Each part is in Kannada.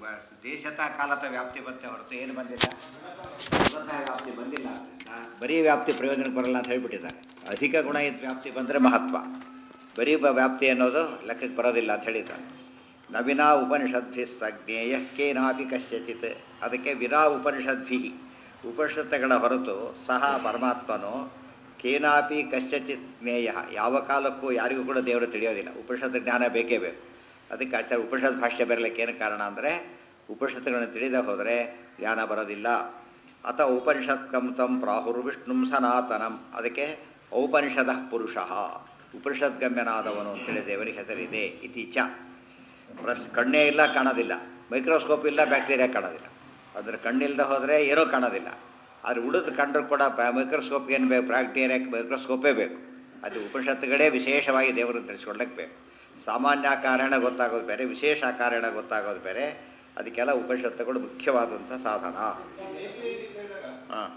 ವ- ದೇಶತ ಕಾಲತ ವ್ಯಾಪ್ತಿ ಬಂತೆ ಹೊರತು ಏನು ಬಂದಿಲ್ಲ ಸ್ವತಃ ವ್ಯಾಪ್ತಿ ಬಂದಿಲ್ಲ ಆದ್ದರಿಂದ ಬರೀ ವ್ಯಾಪ್ತಿ ಪ್ರಯೋಜನಕ್ಕೆ ಬರಲ್ಲ ಅಂತ ಹೇಳ್ಬಿಟ್ಟಿದ್ದಾರೆ ಅಧಿಕ ಗುಣ ಇದ್ದ ವ್ಯಾಪ್ತಿ ಬಂದರೆ ಮಹತ್ವ ಬರೀ ಬ- ವ್ಯಾಪ್ತಿ ಅನ್ನೋದು ಲೆಕ್ಕಕ್ಕೆ ಬರೋದಿಲ್ಲ ಅಂತ ಹೇಳಿದ್ದಾರೆ ನ ವಿನಾ ಉಪನಿಷದ್ಭಿ ಸಜ್ಞೇಯ ಕೇನಾಪಿ ಕಶ್ಯಚಿತ್ ಅದಕ್ಕೆ ವಿನಾ ಉಪನಿಷದ್ಭಿ ಉಪನಿಷತ್ತುಗಳ ಹೊರತು ಸಹ ಪರಮಾತ್ಮನು ಕೇನಾಪಿ ಕಶ್ಯಚಿತ್ ಜ್ಞೇಯ ಯಾವ ಕಾಲಕ್ಕೂ ಯಾರಿಗೂ ಕೂಡ ದೇವರು ತಿಳಿಯೋದಿಲ್ಲ ಉಪನಿಷತ್ತು ಜ್ಞಾನ ಬೇಕೇ ಬೇಕು ಅದಕ್ಕೆ ಆಚಾರ್ಯ ಉಪನಿಷತ್ ಭಾಷ್ಯ ಬರಲಿಕ್ಕೆ ಏನು ಕಾರಣ ಅಂದರೆ ಉಪನಿಷತ್ತುಗಳನ್ನು ತಿಳಿದೇ ಹೋದರೆ ಜ್ಞಾನ ಬರೋದಿಲ್ಲ ಅಥ ಉಪನಿಷತ್ ಕಂ ಪ್ರಾಹುರ್ ವಿಷ್ಣುಂ ಸನಾತನಂ ಅದಕ್ಕೆ ಔಪನಿಷದ ಪುರುಷ ಉಪನಿಷದ್ಗಮ್ಯನಾದವನು ಅಂತೇಳಿ ದೇವರಿಗೆ ಹೆಸರಿದೆ ಇತೀಚ ಪ್ರಸ್ ಕಣ್ಣೇ ಇಲ್ಲ ಕಾಣೋದಿಲ್ಲ ಮೈಕ್ರೋಸ್ಕೋಪ್ ಇಲ್ಲ ಬ್ಯಾಕ್ಟೀರಿಯಾ ಕಾಣೋದಿಲ್ಲ ಅಂದರೆ ಕಣ್ಣಿಲ್ಲದೆ ಹೋದರೆ ಏನೂ ಕಾಣೋದಿಲ್ಲ ಆದರೆ ಉಳಿದು ಕಂಡ್ರೂ ಕೂಡ ಮೈಕ್ರೋಸ್ಕೋಪ್ ಏನು ಬೇಕು ಬ್ಯಾಕ್ಟೀರಿಯಾಕ್ಕೆ ಮೈಕ್ರೋಸ್ಕೋಪೇ ಬೇಕು ಅದು ಉಪನಿಷತ್ತುಗಳೇ ವಿಶೇಷವಾಗಿ ದೇವರನ್ನು ತಿಳಿಸ್ಕೊಳ್ಳಕ್ಕೆ ಬೇಕು ಸಾಮಾನ್ಯ ಕಾರಣ ಗೊತ್ತಾಗೋದು ಬೇರೆ ವಿಶೇಷ ಕಾರಣ ಗೊತ್ತಾಗೋದು ಬೇರೆ ಅದಕ್ಕೆಲ್ಲ ಉಪನಿಷತ್ತುಗಳು ಮುಖ್ಯವಾದಂಥ ಸಾಧನ ಹಾಂ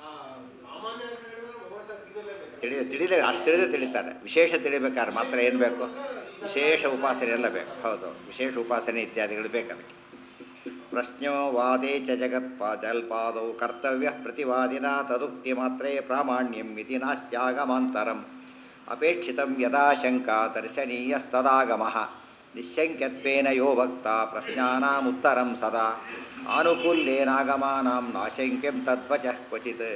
ತಿಳಿ ತಿಳಿದ ಅಷ್ಟು ತಿಳಿದೇ ತಿಳಿತಾರೆ ವಿಶೇಷ ತಿಳಿಬೇಕಾದ್ರೆ ಮಾತ್ರ ಏನು ಬೇಕು ವಿಶೇಷ ಉಪಾಸನೆ ಎಲ್ಲ ಬೇಕು ಹೌದು ವಿಶೇಷ ಉಪಾಸನೆ ಇತ್ಯಾದಿಗಳು ಬೇಕು ಅದಕ್ಕೆ ಪ್ರಶ್ನೋ ವಾದೇ ಚ ಜಗತ್ಪಾ ಜಲ್ಪಾದೌ ಕರ್ತವ್ಯ ಪ್ರತಿವಾದಿನ ತದುಕ್ತಿ ಮಾತ್ರೇ ಪ್ರಾಮಾಣ್ಯಂ ಇತಿ ನಾಸ್ಯಾಗಮಾಂತರಂ ಅಪೇಕ್ಷಿತಂ ಯದಾ ಶಂಕಾ ದರ್ಶನೀಯಸ್ತದಾಗಮಃ ನಿಶ್ಶಂಕ್ಯತ್ವೇನ ಯೋ ಭಕ್ತ ಪ್ರಶ್ನಾನಾಮುತ್ತರಂ ಸದಾ ಆನುಕೂಲ್ಯೇನಾಗಮಾನಾಂ ನಾಶಂಕ್ಯಂ ತದ್ವಚ ಕ್ವಚಿತ್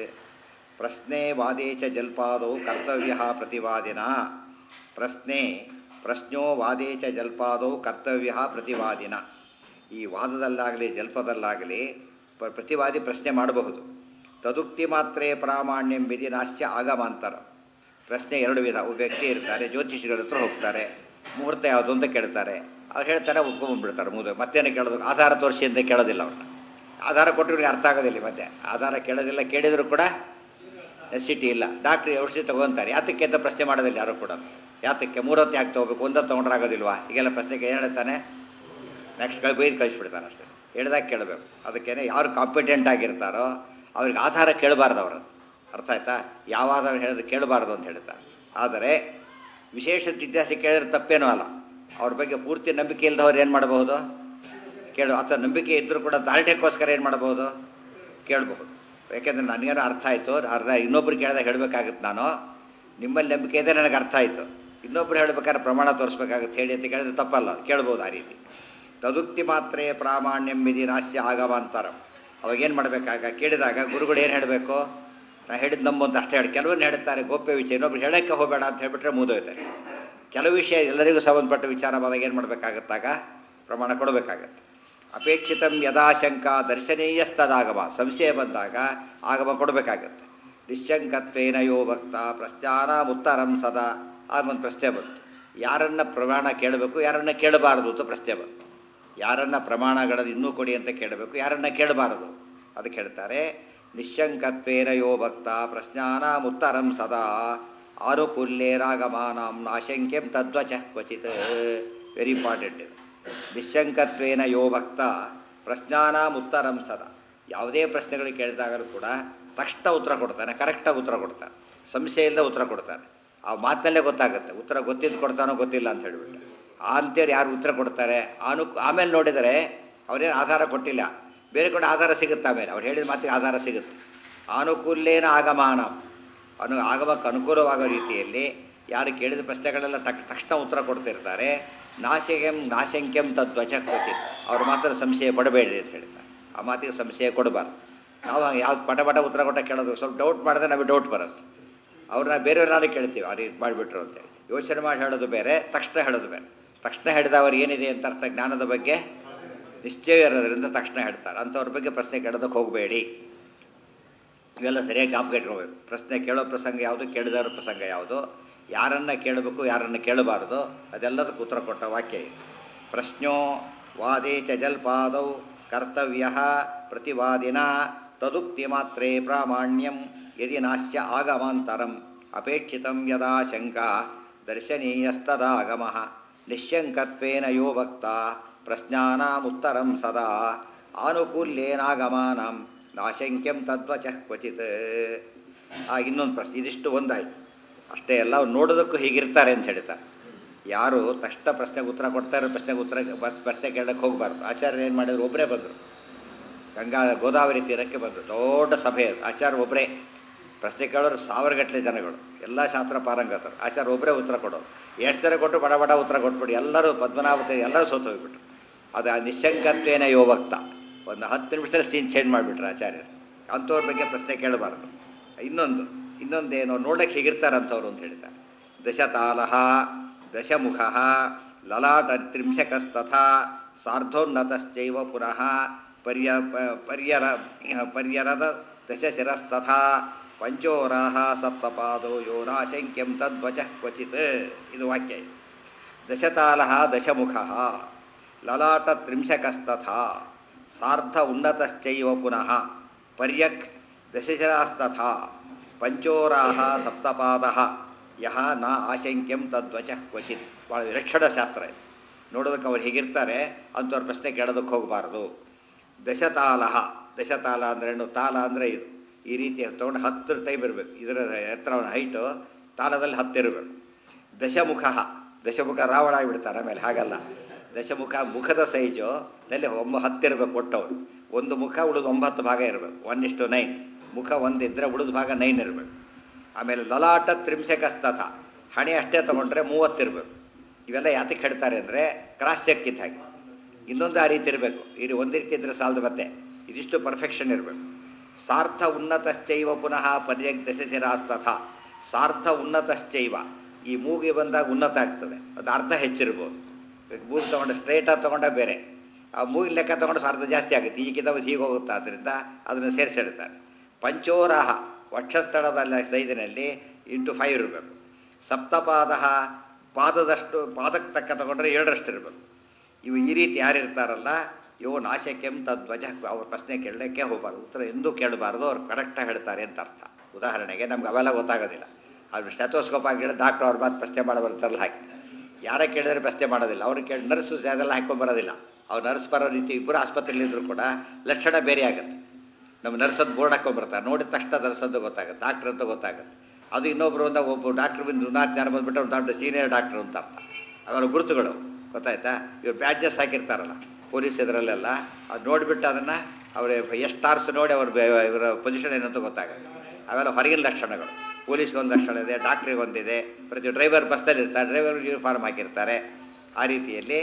ಪ್ರಶ್ನೆ ವಾದೇ ಚ ಜಲ್ಪಾದೌ ಕರ್ತವ್ಯ ಪ್ರತಿವಾದಿನ ಪ್ರಶ್ನೆ ಪ್ರಶ್ನೋ ವಾದೇ ಚ ಜಲ್ಪಾದೌ ಕರ್ತವ್ಯ ಪ್ರತಿವಾದಿನ ಈ ವಾದದಲ್ಲಾಗಲಿ ಜಲ್ಪದಲ್ಲಾಗಲಿ ಪ- ಪ್ರತಿವಾದಿ ಪ್ರಶ್ನೆ ಮಾಡಬಹುದು ತದುಕ್ತಿ ಮಾತ್ರೇ ಪ್ರಾಮಾಣ್ಯಂ ವಿಧಿ ನಾಸ್ಯ ಆಗಮಾಂತರ ಪ್ರಶ್ನೆ ಎರಡು ವಿಧ ಒಬ್ಬ ವ್ಯಕ್ತಿ ಇರ್ತಾರೆ ಜ್ಯೋತಿಷಿಗಳ ಹತ್ರ ಹೋಗ್ತಾರೆ ಮುಹೂರ್ತ ಯಾವುದು ಅಂತ ಕೇಳ್ತಾರೆ ಅವ್ರು ಹೇಳ್ತಾರೆ ಒಪ್ಕೊಂಡ್ಬಿಡ್ತಾರೆ ಮುದ ಮತ್ತೇನು ಕೇಳೋದು ಆಧಾರ ತೋರಿಸಿ ಅಂತ ಕೇಳೋದಿಲ್ಲ ಅವ್ರನ್ನ ಆಧಾರ ಕೊಟ್ಟರೆ ಅರ್ಥ ಆಗೋದಿಲ್ಲ ಮತ್ತೆ ಆಧಾರ ಕೇಳೋದಿಲ್ಲ ಕೇಳಿದರೂ ಕೂಡ ನೆಸಿಟಿ ಇಲ್ಲ ಡಾಕ್ಟ್ರಿ ಔಷಧಿ ತೊಗೊತಾರೆ ಯಾತಕ್ಕೆ ಅಂತ ಪ್ರಶ್ನೆ ಮಾಡೋದಿಲ್ಲ ಯಾರು ಕೂಡ ಯಾತಕ್ಕೆ ಮೂರೊತ್ತು ಯಾಕೆ ತೊಗೋಬೇಕು ಒಂದೊತ್ತು ತೊಗೊಂಡ್ರೆ ಆಗೋದಿಲ್ವಾ ಈಗೆಲ್ಲ ಪ್ರಶ್ನೆಗೆ ಏನು ಹೇಳ್ತಾನೆ ನೆಕ್ಸ್ಟ್ ಕೈ ಬೈದು ಕಳಿಸ್ಬಿಡ್ತಾನೆ ಅಷ್ಟೇ ಹೇಳ್ದಾಗ ಕೇಳಬೇಕು ಅದಕ್ಕೇನೆ ಯಾರು ಕಾಂಪಿಟೆಂಟ್ ಆಗಿರ್ತಾರೋ ಅವ್ರಿಗೆ ಆಧಾರ ಕೇಳಬಾರ್ದು ಅವರು ಅರ್ಥ ಆಯ್ತಾ ಯಾವ ಆಧಾರ ಹೇಳಿದ್ರೆ ಕೇಳಬಾರ್ದು ಅಂತ ಹೇಳ್ತಾರೆ ಆದರೆ ವಿಶೇಷ ಇತಿಹಾಸ ಕೇಳಿದ್ರೆ ತಪ್ಪೇನೂ ಅಲ್ಲ ಅವ್ರ ಬಗ್ಗೆ ಪೂರ್ತಿ ನಂಬಿಕೆ ಇಲ್ಲದವ್ರು ಏನು ಮಾಡಬಹುದು ಕೇಳು ಅಥವಾ ನಂಬಿಕೆ ಇದ್ದರೂ ಕೂಡ ದಾಲ್ಟೆಗೋಸ್ಕರ ಏನು ಮಾಡಬಹುದು ಕೇಳಬಹುದು ಯಾಕೆಂದರೆ ನನಗೇನೋ ಅರ್ಥ ಆಯಿತು ಅರ್ಧ ಇನ್ನೊಬ್ರು ಕೇಳಿದಾಗ ಹೇಳಬೇಕಾಗುತ್ತೆ ನಾನು ನಿಮ್ಮಲ್ಲಿ ನಂಬಿಕೆ ಇದೆ ನನಗೆ ಅರ್ಥ ಆಯಿತು ಇನ್ನೊಬ್ರು ಹೇಳ್ಬೇಕಾದ್ರೆ ಪ್ರಮಾಣ ತೋರಿಸ್ಬೇಕಾಗುತ್ತೆ ಹೇಳಿ ಅಂತ ಕೇಳಿದ್ರೆ ತಪ್ಪಲ್ಲ ಕೇಳ್ಬೋದು ಆ ರೀತಿ ತದುಕ್ತಿ ಮಾತ್ರೇ ಪ್ರಾಮಾಣ್ಯಂ ವಿಧಿ ನಾಸ್ಯ ಆಗಮಾಂತರಂ ಅವಾಗೇನು ಮಾಡಬೇಕಾಗ ಕೇಳಿದಾಗ ಗುರುಗಳು ಏನು ಹೇಳಬೇಕು ನಾ ಹೇಳಿದ್ದು ನಂಬು ಅಂತ ಅಷ್ಟೇ ಹೇಳಿ ಕೆಲವನ್ನ ಹೇಳ್ತಾರೆ ಗೋಪ್ಯ ವಿಷಯ ಇನ್ನೊಬ್ರು ಹೇಳೋಕ್ಕೆ ಹೋಗಬೇಡ ಅಂತ ಹೇಳ್ಬಿಟ್ರೆ ಮುಗಿದೋಯ್ತಾರೆ ಕೆಲವು ವಿಷಯ ಎಲ್ಲರಿಗೂ ಸಂಬಂಧಪಟ್ಟ ವಿಚಾರ ಬಂದಾಗ ಏನು ಮಾಡಬೇಕಾಗತ್ತಾಗ ಪ್ರಮಾಣ ಕೊಡಬೇಕಾಗತ್ತೆ ಅಪೇಕ್ಷಿತಂ ಯದಾಶಂಕ ದರ್ಶನೀಯಸ್ತದಾಗಮ ಸಂಶಯ ಬಂದಾಗ ಆಗಮ ಕೊಡಬೇಕಾಗತ್ತೆ ನಿಶ್ಶಂಕತ್ವೇನ ಯೋ ಭಕ್ತ ಪ್ರಶ್ನಾನ ಉತ್ತರಂ ಸದಾ ಆಗೊಂದು ಪ್ರಶ್ನೆ ಬಂತು ಯಾರನ್ನ ಪ್ರಮಾಣ ಕೇಳಬೇಕು ಯಾರನ್ನ ಕೇಳಬಾರದು ಅಂತ ಪ್ರಶ್ನೆ ಬಂತು ಯಾರನ್ನ ಪ್ರಮಾಣಗಳನ್ನು ಇನ್ನೂ ಕೊಡಿ ಅಂತ ಕೇಳಬೇಕು ಯಾರನ್ನ ಕೇಳಬಾರದು ಅದಕ್ಕೆ ಹೇಳ್ತಾರೆ ನಿಶ್ಶಂಕತ್ವೇನ ಯೋ ಭಕ್ತ ಪ್ರಶ್ನಾನ ಉತ್ತರಂ ಸದಾ ಆನುಕೂಲ್ಯೇರಾಗಮಾನಾಂ ನಾಶಂಕ್ಯಂ ತದ್ವಚ ಕ್ವಚಿತ್ ವೆರಿ ಇಂಪಾರ್ಟೆಂಟ್ ಇದು ನಿಶ್ಶಂಕತ್ವೇನ ಯೋ ಭಕ್ತ ಪ್ರಶ್ನಾನಾಂ ಉತ್ತರಂ ಸದಾ ಯಾವುದೇ ಪ್ರಶ್ನೆಗಳು ಕೇಳಿದಾಗಲೂ ಕೂಡ ತಕ್ಷಣ ಉತ್ತರ ಕೊಡ್ತಾನೆ ಕರೆಕ್ಟಾಗಿ ಉತ್ತರ ಕೊಡ್ತಾನೆ ಸಂಶಯ ಇಲ್ಲದೆ ಉತ್ತರ ಕೊಡ್ತಾನೆ ಆ ಮಾತಿನಲ್ಲೇ ಗೊತ್ತಾಗುತ್ತೆ ಉತ್ತರ ಗೊತ್ತಿದ್ದು ಕೊಡ್ತಾನೋ ಗೊತ್ತಿಲ್ಲ ಅಂತ ಹೇಳ್ಬಿಟ್ಟು ಆ ಅಂತೇಳಿ ಯಾರು ಉತ್ತರ ಕೊಡ್ತಾರೆ ಅನು ಆಮೇಲೆ ನೋಡಿದರೆ ಅವರೇನು ಆಧಾರ ಕೊಟ್ಟಿಲ್ಲ ಬೇರೆ ಕಡೆ ಆಧಾರ ಸಿಗುತ್ತೆ ಆಮೇಲೆ ಅವ್ರು ಹೇಳಿದ ಮಾತಿಗೆ ಆಧಾರ ಸಿಗುತ್ತೆ ಆನುಕೂಲ್ಯೇನ ಆಗಮಾನ ಅನು ಆಗಮಕ್ಕೆ ಅನುಕೂಲವಾಗೋ ರೀತಿಯಲ್ಲಿ ಯಾರು ಕೇಳಿದ ಪ್ರಶ್ನೆಗಳೆಲ್ಲ ಟಕ್ ತಕ್ಷಣ ಉತ್ತರ ಕೊಡ್ತಿರ್ತಾರೆ ನಾಶಕ್ಯಂ ನಾಶಂಕ್ಯಂ ತದ್ವಚ ಕೊಟ್ಟಿ ಅವ್ರ ಮಾತ್ರ ಸಂಶಯ ಪಡಬೇಡಿ ಅಂತ ಹೇಳ್ತಾರೆ ಆ ಮಾತಿಗೆ ಸಂಶಯ ಕೊಡಬಾರ್ದು ನಾವು ಯಾವ್ದು ಪಟ ಪಟ ಉತ್ತರ ಕೊಟ್ಟ ಕೇಳೋದು ಸ್ವಲ್ಪ ಡೌಟ್ ಮಾಡಿದ್ರೆ ನಮಗೆ ಡೌಟ್ ಬರುತ್ತೆ ಅವ್ರನ್ನ ಬೇರೆಯವ್ರನ್ನಾರು ಕೇಳ್ತೀವಿ ಅವ್ರು ಇದು ಮಾಡಿಬಿಟ್ರು ಅಂತೇಳಿ ಯೋಚನೆ ಮಾಡಿ ಹೇಳೋದು ಬೇರೆ ತಕ್ಷಣ ಹೇಳೋದು ಬೇರೆ ತಕ್ಷಣ ಹೇಳಿದ ಅವ್ರು ಏನಿದೆ ಅಂತ ಅರ್ಥ ಜ್ಞಾನದ ಬಗ್ಗೆ ನಿಶ್ಚಯ ಇರೋದ್ರಿಂದ ತಕ್ಷಣ ಹೇಳ್ತಾರೆ ಅಂಥವ್ರ ಬಗ್ಗೆ ಪ್ರಶ್ನೆ ಕೇಳೋದಕ್ಕೆ ಹೋಗಬೇಡಿ ಇವೆಲ್ಲ ಸರಿಯಾಗಿ ಜ್ಞಾಪಕ ಇಟ್ಕೋಬೇಕು ಪ್ರಶ್ನೆ ಕೇಳೋ ಪ್ರಸಂಗ ಯಾವುದು ಕೇಳಿದವರ ಪ್ರಸಂಗ ಯಾವುದು ಯಾರನ್ನ ಕೇಳಬೇಕು ಯಾರನ್ನ ಕೇಳಬಾರದು ಅದೆಲ್ಲದಕ್ಕೂ ಉತ್ತರ ಕೊಟ್ಟ ವಾಕ್ಯ ಇದು ಪ್ರಶ್ನೋ ವಾದೇ ಚ ಜಲ್ಪಾದೌ ಕರ್ತವ್ಯ ಪ್ರತಿವಾದಿನ ತದುಕ್ತಿ ಮಾತ್ರೇ ಪ್ರಾಮಾಣ್ಯಂ ಯದಿ ನಾಸ್ಯ ಆಗಮಾಂತರಂ ಅಪೇಕ್ಷಿತಂ ಯದಾ ಶಂಕಾ ದರ್ಶನೀಯಸ್ತದಾಗಮ ನಿಶ್ಶಂಕತ್ವೇನ ಯೋ ಭಕ್ತ ಪ್ರಶ್ನಾನಾಮುತ್ತರಂ ಸದಾ ಆನುಕೂಲ್ಯೇನಾಗಮಾನಂ ನಾಶಂಕ್ಯಂ ತದ್ವಚ ಕ್ವಚಿತ್ ಆ ಇನ್ನೊಂದು ಪ್ರಶ್ನೆ ಇದಿಷ್ಟು ಒಂದಾಯ್ತು ಅಷ್ಟೇ ಅಲ್ಲ ಅವ್ರು ನೋಡೋದಕ್ಕೂ ಹೀಗಿರ್ತಾರೆ ಅಂತ ಹೇಳ್ತಾರೆ ಯಾರು ತಕ್ಷಣ ಪ್ರಶ್ನೆಗೆ ಉತ್ತರ ಕೊಡ್ತಾ ಇರೋ ಪ್ರಶ್ನೆಗೆ ಉತ್ತರ ಬ- ಪ್ರಶ್ನೆ ಕೇಳಕ್ಕೆ ಹೋಗಬಾರ್ದು ಆಚಾರ್ಯ ಏನು ಮಾಡಿದ್ರು ಒಬ್ಬರೇ ಬಂದರು ಗಂಗಾ ಗೋದಾವರಿ ತೀರಕ್ಕೆ ಬಂದರು ದೊಡ್ಡ ಸಭೆ ಅದು ಆಚಾರ್ಯ ಒಬ್ಬರೇ ಪ್ರಶ್ನೆ ಕೇಳೋರು ಸಾವಿರಗಟ್ಟಲೆ ಜನಗಳು ಎಲ್ಲ ಶಾಸ್ತ್ರ ಪಾರಂಗತರು ಆಚಾರ್ಯ ಒಬ್ಬರೇ ಉತ್ತರ ಕೊಡೋರು ಎಷ್ಟು ಜನ ಕೊಟ್ಟು ಬಡ ಬಡ ಉತ್ತರ ಕೊಟ್ಬಿಟ್ಟು ಎಲ್ಲರೂ ಪದ್ಮನಾಭತೆ ಎಲ್ಲರೂ ಸೋತು ಹೋಗ್ಬಿಟ್ರು ಅದು ಆ ನಿಶ್ಶಂಕತ್ವೇನ ಯೋವಕ್ತ ಒಂದು ಹತ್ತು ನಿಮಿಷದಲ್ಲಿ ಸೀನ್ ಚೇಂಜ್ ಮಾಡಿಬಿಟ್ರು ಆಚಾರ್ಯರು ಅಂಥವ್ರ ಬಗ್ಗೆ ಪ್ರಶ್ನೆ ಕೇಳಬಾರ್ದು ಇನ್ನೊಂದು ಇನ್ನೊಂದೇನೋ ನೋಡಕ್ಕೆ ಹೇಗಿರ್ತಾರಂಥವ್ರು ಅಂತ ಹೇಳ್ತಾರೆ ದಶತಾಲಹ ದಶಮುಖ ಲಲಾಟ ತ್ರಿಂಶಕಸ್ತಥಾ ಸಾರ್ಧೋನ್ನತಶ್ಚೈವ ಪುನಃ ಪರ್ಯ ಪ- ಪರ್ಯರ ಪರ್ಯರದ ದಶಶಿರಸ್ತಥಾ ಪಂಚೋರಾಹ ಸಪ್ತಪಾದೋ ಯೋ ನಾಶಂಕ್ಯಂ ತದ್ವಚ ಕ್ವಚಿತ್ ಇದು ವಾಕ್ಯ ಇದು. ದಶತಾಲಹ ದಶಮುಖ ಲಲಾಟ ತ್ರಿಂಶಕಸ್ತಥಾ ಸಾರ್ಧ ಉನ್ನತಶ್ಚೈವ ಪುನಃ ಪರ್ಯಕ್ ದಶಶಿರಾಸ್ತಥಾ ಪಂಚೋರಾಹ ಸಪ್ತಪಾದ ಯಹ ನ ಆಶಂಕ್ಯಂ ತದ್ವಚ ಕ್ವಚಿತ್ ಭಾಳ ವಿಲಕ್ಷಣ ಶಾಸ್ತ್ರ ಇದು ನೋಡೋದಕ್ಕೆ ಅವ್ರು ಹೇಗಿರ್ತಾರೆ ಅಂಥವ್ರ ಪ್ರಶ್ನೆ ಕೇಳೋದಕ್ಕೆ ಹೋಗಬಾರ್ದು ದಶತಾಲಹ ದಶತಾಲ ಅಂದ್ರೇನು ತಾಲ ಅಂದರೆ ಇದು ಈ ರೀತಿ ತೊಗೊಂಡು ಹತ್ತು ಟೈಮ್ ಇರಬೇಕು ಇದರ ಎತ್ತರ ಹೈಟು ತಾಲದಲ್ಲಿ ಹತ್ತಿರಬೇಕು ದಶಮುಖ ದಶಮುಖ ರಾವಣ ಆಗಿಬಿಡ್ತಾರೆ ಆಮೇಲೆ ಹಾಗಲ್ಲ ದಶಮುಖ ಮುಖದ ಸೈಜು ಅಲ್ಲಿ ಒಂಬ ಹತ್ತಿರಬೇಕು ಒಟ್ಟವರು ಒಂದು ಮುಖ ಉಳಿದು ಒಂಬತ್ತು ಭಾಗ ಇರಬೇಕು ಒನ್ ಇಷ್ಟು ನೈನ್ ಮುಖ ಒಂದಿದ್ರೆ ಉಳಿದ ಭಾಗ ನೈನ್ ಇರಬೇಕು ಆಮೇಲೆ ಲಲಾಟ ತ್ರಿಂಶಕಸ್ತಥ ಹಣೆ ಅಷ್ಟೇ ತೊಗೊಂಡ್ರೆ ಮೂವತ್ತಿರಬೇಕು ಇವೆಲ್ಲ ಯಾತಕ್ಕೆ ಹೇಳ್ತಾರೆ ಅಂದರೆ ಕ್ರಾಸ್ ಚೆಕ್ ಇದ್ದ ಹಾಗೆ ಇನ್ನೊಂದು ಆ ರೀತಿ ಇರಬೇಕು ಇದು ಒಂದು ರೀತಿ ಇದ್ರೆ ಸಾಲದು ಮತ್ತೆ ಇದಿಷ್ಟು ಪರ್ಫೆಕ್ಷನ್ ಇರಬೇಕು ಸಾರ್ಥ ಉನ್ನತಶ್ಚೈವ ಪುನಃ ಪರ್ಯಕ್ ದಶಶಿರಾಸ್ತಥ ಸಾರ್ಥ ಉನ್ನತಶ್ಚೈವ ಈ ಮೂಗಿ ಬಂದಾಗ ಉನ್ನತ ಆಗ್ತದೆ ಅದು ಅರ್ಧ ಹೆಚ್ಚಿರ್ಬೋದು ಮೂಗು ತೊಗೊಂಡು ಸ್ಟ್ರೈಟಾಗಿ ತೊಗೊಂಡ ಬೇರೆ ಆ ಮೂಗಿನ ಲೆಕ್ಕ ತೊಗೊಂಡು ಅರ್ಧ ಜಾಸ್ತಿ ಆಗುತ್ತೆ ಈಗಿಂದ ಹೀಗೆ ಹೋಗುತ್ತೆ ಆದ್ದರಿಂದ ಅದನ್ನು ಸೇರಿಸಿಡ್ತಾರೆ ಪಂಚೋರಾಹ ವಕ್ಷಸ್ಥಳದ ಸೈಜಿನಲ್ಲಿ ಇಂಟು ಫೈವ್ ಇರಬೇಕು ಸಪ್ತಪಾದ ಪಾದದಷ್ಟು ಪಾದಕ್ಕೆ ತಕ್ಕ ತಗೊಂಡ್ರೆ ಏಳರಷ್ಟು ಇರಬೇಕು ಇವು ಈ ರೀತಿ ಯಾರು ಇರ್ತಾರಲ್ಲ ಇವು ನಾಶಕ್ಯಂ ತದ್ವಜ ಅವ್ರ ಪ್ರಶ್ನೆ ಕೇಳಲಿಕ್ಕೆ ಹೋಗಬಾರ್ದು ಉತ್ತರ ಎಂದೂ ಕೇಳಬಾರ್ದು ಅವ್ರು ಕರೆಕ್ಟಾಗಿ ಹೇಳ್ತಾರೆ ಅಂತ ಅರ್ಥ ಉದಾಹರಣೆಗೆ ನಮ್ಗೆ ಅವೆಲ್ಲ ಗೊತ್ತಾಗೋದಿಲ್ಲ ಅವ್ರು ಸ್ಟೆಥೋಸ್ಕೋಪ್ ಆಗಿ ಹೇಳಿ ಡಾಕ್ಟರ್ ಅವ್ರ ಮಾತು ಪ್ರಶ್ನೆ ಮಾಡೋ ಬರ್ತಾರಲ್ಲ ಹಾಕಿ ಯಾರೇ ಕೇಳಿದ್ರೆ ಪ್ರಶ್ನೆ ಮಾಡೋದಿಲ್ಲ ಅವ್ರಿಗೆ ಕೇಳಿ ನರ್ಸು ಅದೆಲ್ಲ ಹಾಕ್ಕೊಂಬರೋದಿಲ್ಲ ಅವ್ರು ನರ್ಸ್ ಬರೋ ರೀತಿ ಇಬ್ಬರು ಆಸ್ಪತ್ರೆಯಲ್ಲಿದ್ದರೂ ಕೂಡ ಲಕ್ಷಣ ಬೇರೆ ಆಗುತ್ತೆ ನಮ್ಮ ನರ್ಸದ್ದು ಬೋರ್ಡ್ ಹಾಕೊಂಡ್ಬರ್ತಾರೆ ನೋಡಿದ ತಕ್ಷಣ ನರ್ಸದ್ದು ಗೊತ್ತಾಗುತ್ತೆ ಡಾಕ್ಟ್ರ್ ಅಂತ ಗೊತ್ತಾಗುತ್ತೆ ಅದು ಇನ್ನೊಬ್ಬರು ಅಂತ ಒಬ್ಬ ಡಾಕ್ಟ್ರ್ ಬಂದು ನಾಲ್ಕು ಜನ ಬಂದುಬಿಟ್ಟು ಅವ್ರು ದೊಡ್ಡ ಸೀನಿಯರ್ ಡಾಕ್ಟ್ರು ಅಂತ ಅರ್ಥ ಅವರ ಗುರುತುಗಳು ಗೊತ್ತಾಯ್ತಾ ಇವ್ರು ಬ್ಯಾಡ್ಜಸ್ ಹಾಕಿರ್ತಾರಲ್ಲ ಪೊಲೀಸ್ ಇದರಲ್ಲೆಲ್ಲ ಅದು ನೋಡಿಬಿಟ್ಟು ಅದನ್ನು ಅವ್ರ ಎಷ್ಟು ಸ್ಟಾರ್ಸ್ ನೋಡಿ ಅವ್ರ ಬೆ- ಇವರ ಪೊಸಿಷನ್ ಏನಂತ ಗೊತ್ತಾಗುತ್ತೆ ಅವೆಲ್ಲ ಹೊರಗಿನ ಲಕ್ಷಣಗಳು ಪೊಲೀಸ್ಗೆ ಒಂದು ಲಕ್ಷಣ ಇದೆ ಡಾಕ್ಟ್ರಿಗೆ ಒಂದಿದೆ ಪ್ರತಿ ಡ್ರೈವರ್ ಬಸ್ಸಲ್ಲಿ ಇರ್ತಾರೆ ಡ್ರೈವರ್ ಯೂನಿಫಾರ್ಮ್ ಹಾಕಿರ್ತಾರೆ ಆ ರೀತಿಯಲ್ಲಿ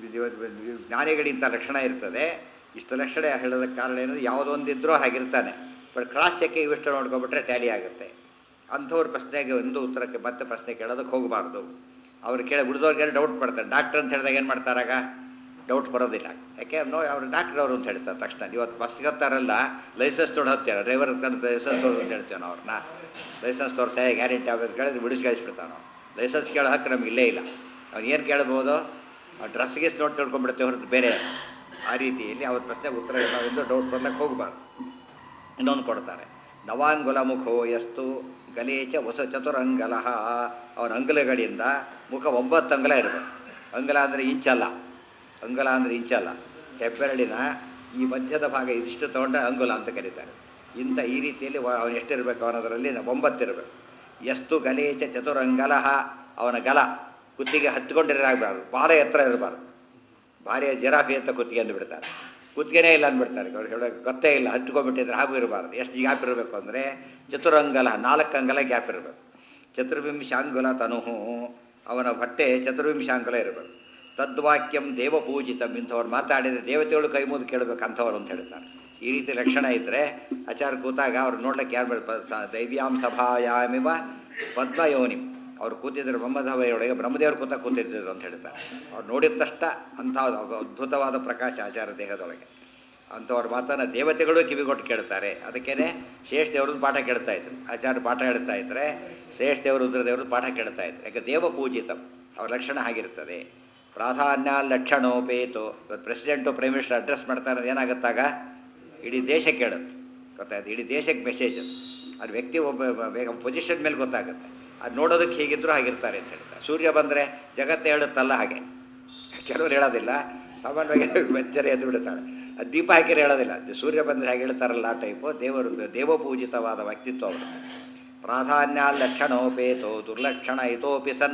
ಜ್ಞಾನಿಗಳಿಂಥ ಲಕ್ಷಣ ಇರ್ತದೆ ಇಷ್ಟು ಲಕ್ಷಣ ಹೇಳೋದಕ್ಕೆ ಕಾರಣ ಏನಂದ್ರೆ ಯಾವುದೊಂದಿದ್ರೂ ಹಾಗಿರ್ತಾನೆ ಬಟ್ ಕ್ರಾಸ್ ಚೆಕ್ ಇವಿಷ್ಟು ನೋಡ್ಕೊಬಿಟ್ರೆ ಟ್ಯಾಲಿ ಆಗುತ್ತೆ ಅಂಥವ್ರ ಪ್ರಶ್ನೆಗೆ ಒಂದು ಉತ್ತರಕ್ಕೆ ಮತ್ತೆ ಪ್ರಶ್ನೆ ಕೇಳೋದಕ್ಕೆ ಹೋಗಬಾರ್ದು ಅವ್ರು ಕೇಳಿ ಉಳಿದವ್ರಿಗೆ ಡೌಟ್ ಪಡ್ತಾರೆ ಡಾಕ್ಟರ್ ಅಂತ ಹೇಳಿದಾಗ ಏನು ಮಾಡ್ತಾರಾಗ ಡೌಟ್ ಬರೋದಿಲ್ಲ ಯಾಕೆ ನೋ ಅವ್ರು ಡಾಕ್ಟರ್ ಅವರು ಅಂತ ಹೇಳ್ತಾರೆ ತಕ್ಷಣ ಇವತ್ತು ಬಸ್ಗೆ ಹತ್ತಾರಲ್ಲ ಲೈಸೆನ್ಸ್ ತೊಗೊಂಡು ಹೋಗ್ತಾರೆ ಡ್ರೈವರ್ ಲೈಸೆನ್ಸ್ ತೋರಿಸ್ ಅಂತ ಹೇಳ್ತೇವೆ ನಾವು ಅವ್ರನ್ನ ಲೈಸೆನ್ಸ್ ತೋರಿಸ ಗ್ಯಾರಂಟಿ ಆಗೋದು ಕೇಳಿದ್ರೆ ಬಿಡಿಸಿ ಕಳಿಸ್ಬಿಡ್ತಾವೆ ನಾವು ಲೈಸೆನ್ಸ್ ಕೇಳೋ ಹಕ್ಕು ನಮ್ಗೆ ಇಲ್ಲೇ ಇಲ್ಲ ಅವ್ನು ಏನು ಕೇಳ್ಬೋದು ಡ್ರೆಸ್ ಗೀಸ್ ನೋಡಿ ತಿಳ್ಕೊಂಡ್ಬಿಡ್ತೇವೆ ಹೊರತು ಬೇರೆ ಆ ರೀತಿಯಲ್ಲಿ ಅವ್ರ ಪ್ರಶ್ನೆಗೆ ಉತ್ತರ ನಾವೆಂದು ಡೌಟ್ ಬರ್ಲಕ್ಕೆ ಹೋಗಬಾರ್ದು ಇನ್ನೊಂದು ಕೊಡ್ತಾರೆ ನವಾಂಗುಲ ಮುಖೋ ಎಸ್ತು ಗಲೇಚ ಹೊಸ ಚತುರಂಗಲಹ ಅವನ ಅಂಗುಲಗಳಿಂದ ಮುಖ ಒಂಬತ್ತು ಅಂಗುಲ ಇರಬೇಕು ಅಂಗುಲ ಅಂದರೆ ಇಂಚಲ್ಲ ಅಂಗುಲ ಅಂದರೆ ಇಂಚಲ್ಲ ಹೆಬ್ಬೆರಳಿನ ಈ ಮಧ್ಯದ ಭಾಗ ಇದಿಷ್ಟು ತೊಗೊಂಡ್ರೆ ಅಂಗುಲ ಅಂತ ಕರೀತಾರೆ ಇಂಥ ಈ ರೀತಿಯಲ್ಲಿ ವ- ಅವನು ಎಷ್ಟಿರಬೇಕು ಅವನದರಲ್ಲಿ ಒಂಬತ್ತಿರಬೇಕು ಎಷ್ಟು ಗಲೇಚ ಚತುರಂಗಲಹ ಅವನ ಗಲ ಕುತ್ತಿಗೆ ಹತ್ಕೊಂಡಿರಾಗಬಾರ್ದು ಭಾಳ ಎತ್ತರ ಇರಬಾರ್ದು ಭಾರಿ ಜಿರಾಫಿ ಅಂತ ಕುತ್ತಿಗೆ ಅಂದು ಬಿಡ್ತಾರೆ ಕುತ್ತಿಗೆನೇ ಇಲ್ಲ ಅಂದ್ಬಿಡ್ತಾರೆ ಅವ್ರು ಹೇಳೋಕೆ ಗೊತ್ತೇ ಇಲ್ಲ ಹಚ್ಕೊಂಡ್ಬಿಟ್ಟಿದ್ರೆ ಹಾಗೂ ಇರಬಾರ್ದು ಎಷ್ಟು ಗ್ಯಾಪ್ ಇರಬೇಕು ಅಂದರೆ ಚತುರಂಗಲ ನಾಲ್ಕು ಅಂಗಲ ಗ್ಯಾಪ್ ಇರಬೇಕು ಚತುರ್ವಿಂಶಾಂಗುಲ ತನುಹು ಅವನ ಹೊಟ್ಟೆ ಚತುರ್ವಿಂಶಾಂಗುಲ ಇರಬೇಕು ತದ್ವಾಕ್ಯಂ ದೇವಪೂಜಿತಂ ಇಂಥವ್ರು ಮಾತಾಡಿದರೆ ದೇವತೆಗಳು ಕೈ ಮುಗಿದು ಕೇಳಬೇಕು ಅಂಥವ್ರು ಅಂತ ಹೇಳ್ತಾರೆ ಈ ರೀತಿ ಲಕ್ಷಣ ಇದ್ದರೆ ಆಚಾರ ಕೂತಾಗ ಅವ್ರು ನೋಡ್ಲಿಕ್ಕೆ ಯಾರು ಬೇಡ ಪ- ಸ- ದೈವ್ಯಾಂ ಸಭಾಯಾಮಿವ ಪದ್ಮಯೋನಿ ಅವ್ರು ಕೂತಿದ್ರು ಬ್ರಹ್ಮಸಭೆಯೊಳಗೆ ಬ್ರಹ್ಮದೇವರು ಕೂತ ಕೂತಿದ್ರು ಅಂತ ಹೇಳ್ತಾರೆ ಅವ್ರು ನೋಡಿದ ತಕ್ಷಣ ಅಂಥ ಅದ್ಭುತವಾದ ಪ್ರಕಾಶ ಆಚಾರ ದೇಹದೊಳಗೆ ಅಂಥವ್ರ ಮಾತನ್ನು ದೇವತೆಗಳು ಕಿವಿಗೊಟ್ಟು ಕೇಳ್ತಾರೆ ಅದಕ್ಕೇನೆ ಶೇಷ ದೇವ್ರದ್ದು ಪಾಠ ಕೇಳ್ತಾ ಇದ್ರು ಆಚಾರ್ಯ ಪಾಠ ಹೇಳ್ತಾ ಇದ್ರೆ ಶೇಷ ದೇವರು ರುದ್ರ ದೇವರು ಪಾಠ ಕೇಳ್ತಾ ಇದ್ರು ಯಾಕೆ ದೇವ ಪೂಜಿತಂ ಅವ್ರ ಲಕ್ಷಣ ಹಾಗಿರ್ತದೆ ಪ್ರಾಧಾನ್ಯ ಲಕ್ಷಣೋಪೇತು ಇವತ್ತು ಪ್ರೆಸಿಡೆಂಟು ಪ್ರೈಮ್ ಮಿನಿಸ್ಟರ್ ಅಡ್ರೆಸ್ ಮಾಡ್ತಾರೆ ಅದು ಏನಾಗುತ್ತಾಗ ಇಡೀ ದೇಶ ಕೇಳುತ್ತೆ ಗೊತ್ತಾಯ್ತು ಇಡೀ ದೇಶಕ್ಕೆ ಮೆಸೇಜ್ ಅದು ಅದು ವ್ಯಕ್ತಿ ಒಬ್ಬ ಬೇಗ ಪೊಸಿಷನ್ ಮೇಲೆ ಗೊತ್ತಾಗುತ್ತೆ ಅದು ನೋಡೋದಕ್ಕೆ ಹೀಗಿದ್ರು ಹಾಗಿರ್ತಾರೆ ಅಂತ ಹೇಳ್ತಾರೆ ಸೂರ್ಯ ಬಂದರೆ ಜಗತ್ತೇ ಹೇಳುತ್ತಲ್ಲ ಹಾಗೆ ಕೆಲವರು ಹೇಳೋದಿಲ್ಲ ಸಾಮಾನ್ಯವಾಗಿ ವೆಚ್ಚರ ಎದ್ದು ಬಿಡ್ತಾಳೆ ಅದು ದೀಪ ಹಾಕಿದ್ರೆ ಹೇಳೋದಿಲ್ಲ ಅದು ಸೂರ್ಯ ಬಂದರೆ ಹಾಗೆ ಹೇಳ್ತಾರಲ್ಲ ಆ ಟೈಪು ದೇವರು ದೇವಪೂಜಿತವಾದ ವ್ಯಕ್ತಿತ್ವ ಅವರು ಪ್ರಾಧಾನ್ಯ ಲಕ್ಷಣೋಪೇತೋ ದುರ್ಲಕ್ಷಣ ಇತೋಪಿ ಸನ್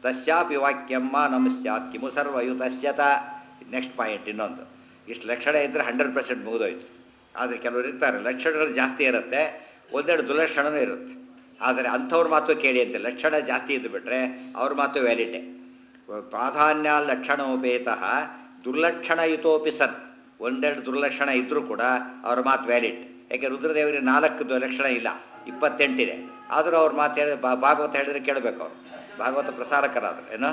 ತಸ್ಯಾಪಿ ವಾಕ್ಯಂ ಮಾನಂ ಸ್ಯಾತ್ ಕಿಮು ಸರ್ವಯುತಸ್ಯತ ನೆಕ್ಸ್ಟ್ ಪಾಯಿಂಟ್ ಇನ್ನೊಂದು ಇಷ್ಟು ಲಕ್ಷಣ ಇದ್ದರೆ ಹಂಡ್ರೆಡ್ ಪರ್ಸೆಂಟ್ ಮುಗಿದೋಯ್ತು ಆದರೆ ಕೆಲವರು ಇರ್ತಾರೆ ಲಕ್ಷಣಗಳು ಜಾಸ್ತಿ ಇರುತ್ತೆ ಒಂದೆರಡು ದುಲಕ್ಷಣವೂ ಇರುತ್ತೆ ಆದರೆ ಅಂಥವ್ರ ಮಾತು ಕೇಳಿ ಅಂತ ಲಕ್ಷಣ ಜಾಸ್ತಿ ಇದ್ದು ಬಿಟ್ರೆ ಅವ್ರ ಮಾತು ವ್ಯಾಲಿಟೇ ಪ್ರಾಧಾನ್ಯ ಲಕ್ಷಣೋಪೇತಃ ದುರ್ಲಕ್ಷಣಯುತೋಪಿ ಸತ್ ಒಂದೆರಡು ದುರ್ಲಕ್ಷಣ ಇದ್ದರೂ ಕೂಡ ಅವ್ರ ಮಾತು ವ್ಯಾಲಿಡ್ ಯಾಕೆ ರುದ್ರದೇವರಿಗೆ ನಾಲ್ಕು ದು- ಲಕ್ಷಣ ಇಲ್ಲ ಇಪ್ಪತ್ತೆಂಟಿದೆ ಆದರೂ ಅವ್ರ ಮಾತು ಹೇಳಿ ಬಾ- ಭಾಗವತ ಹೇಳಿದ್ರೆ ಕೇಳಬೇಕು ಅವ್ರು ಭಾಗವತ ಪ್ರಸಾರಕರಾದ್ರು ಏನು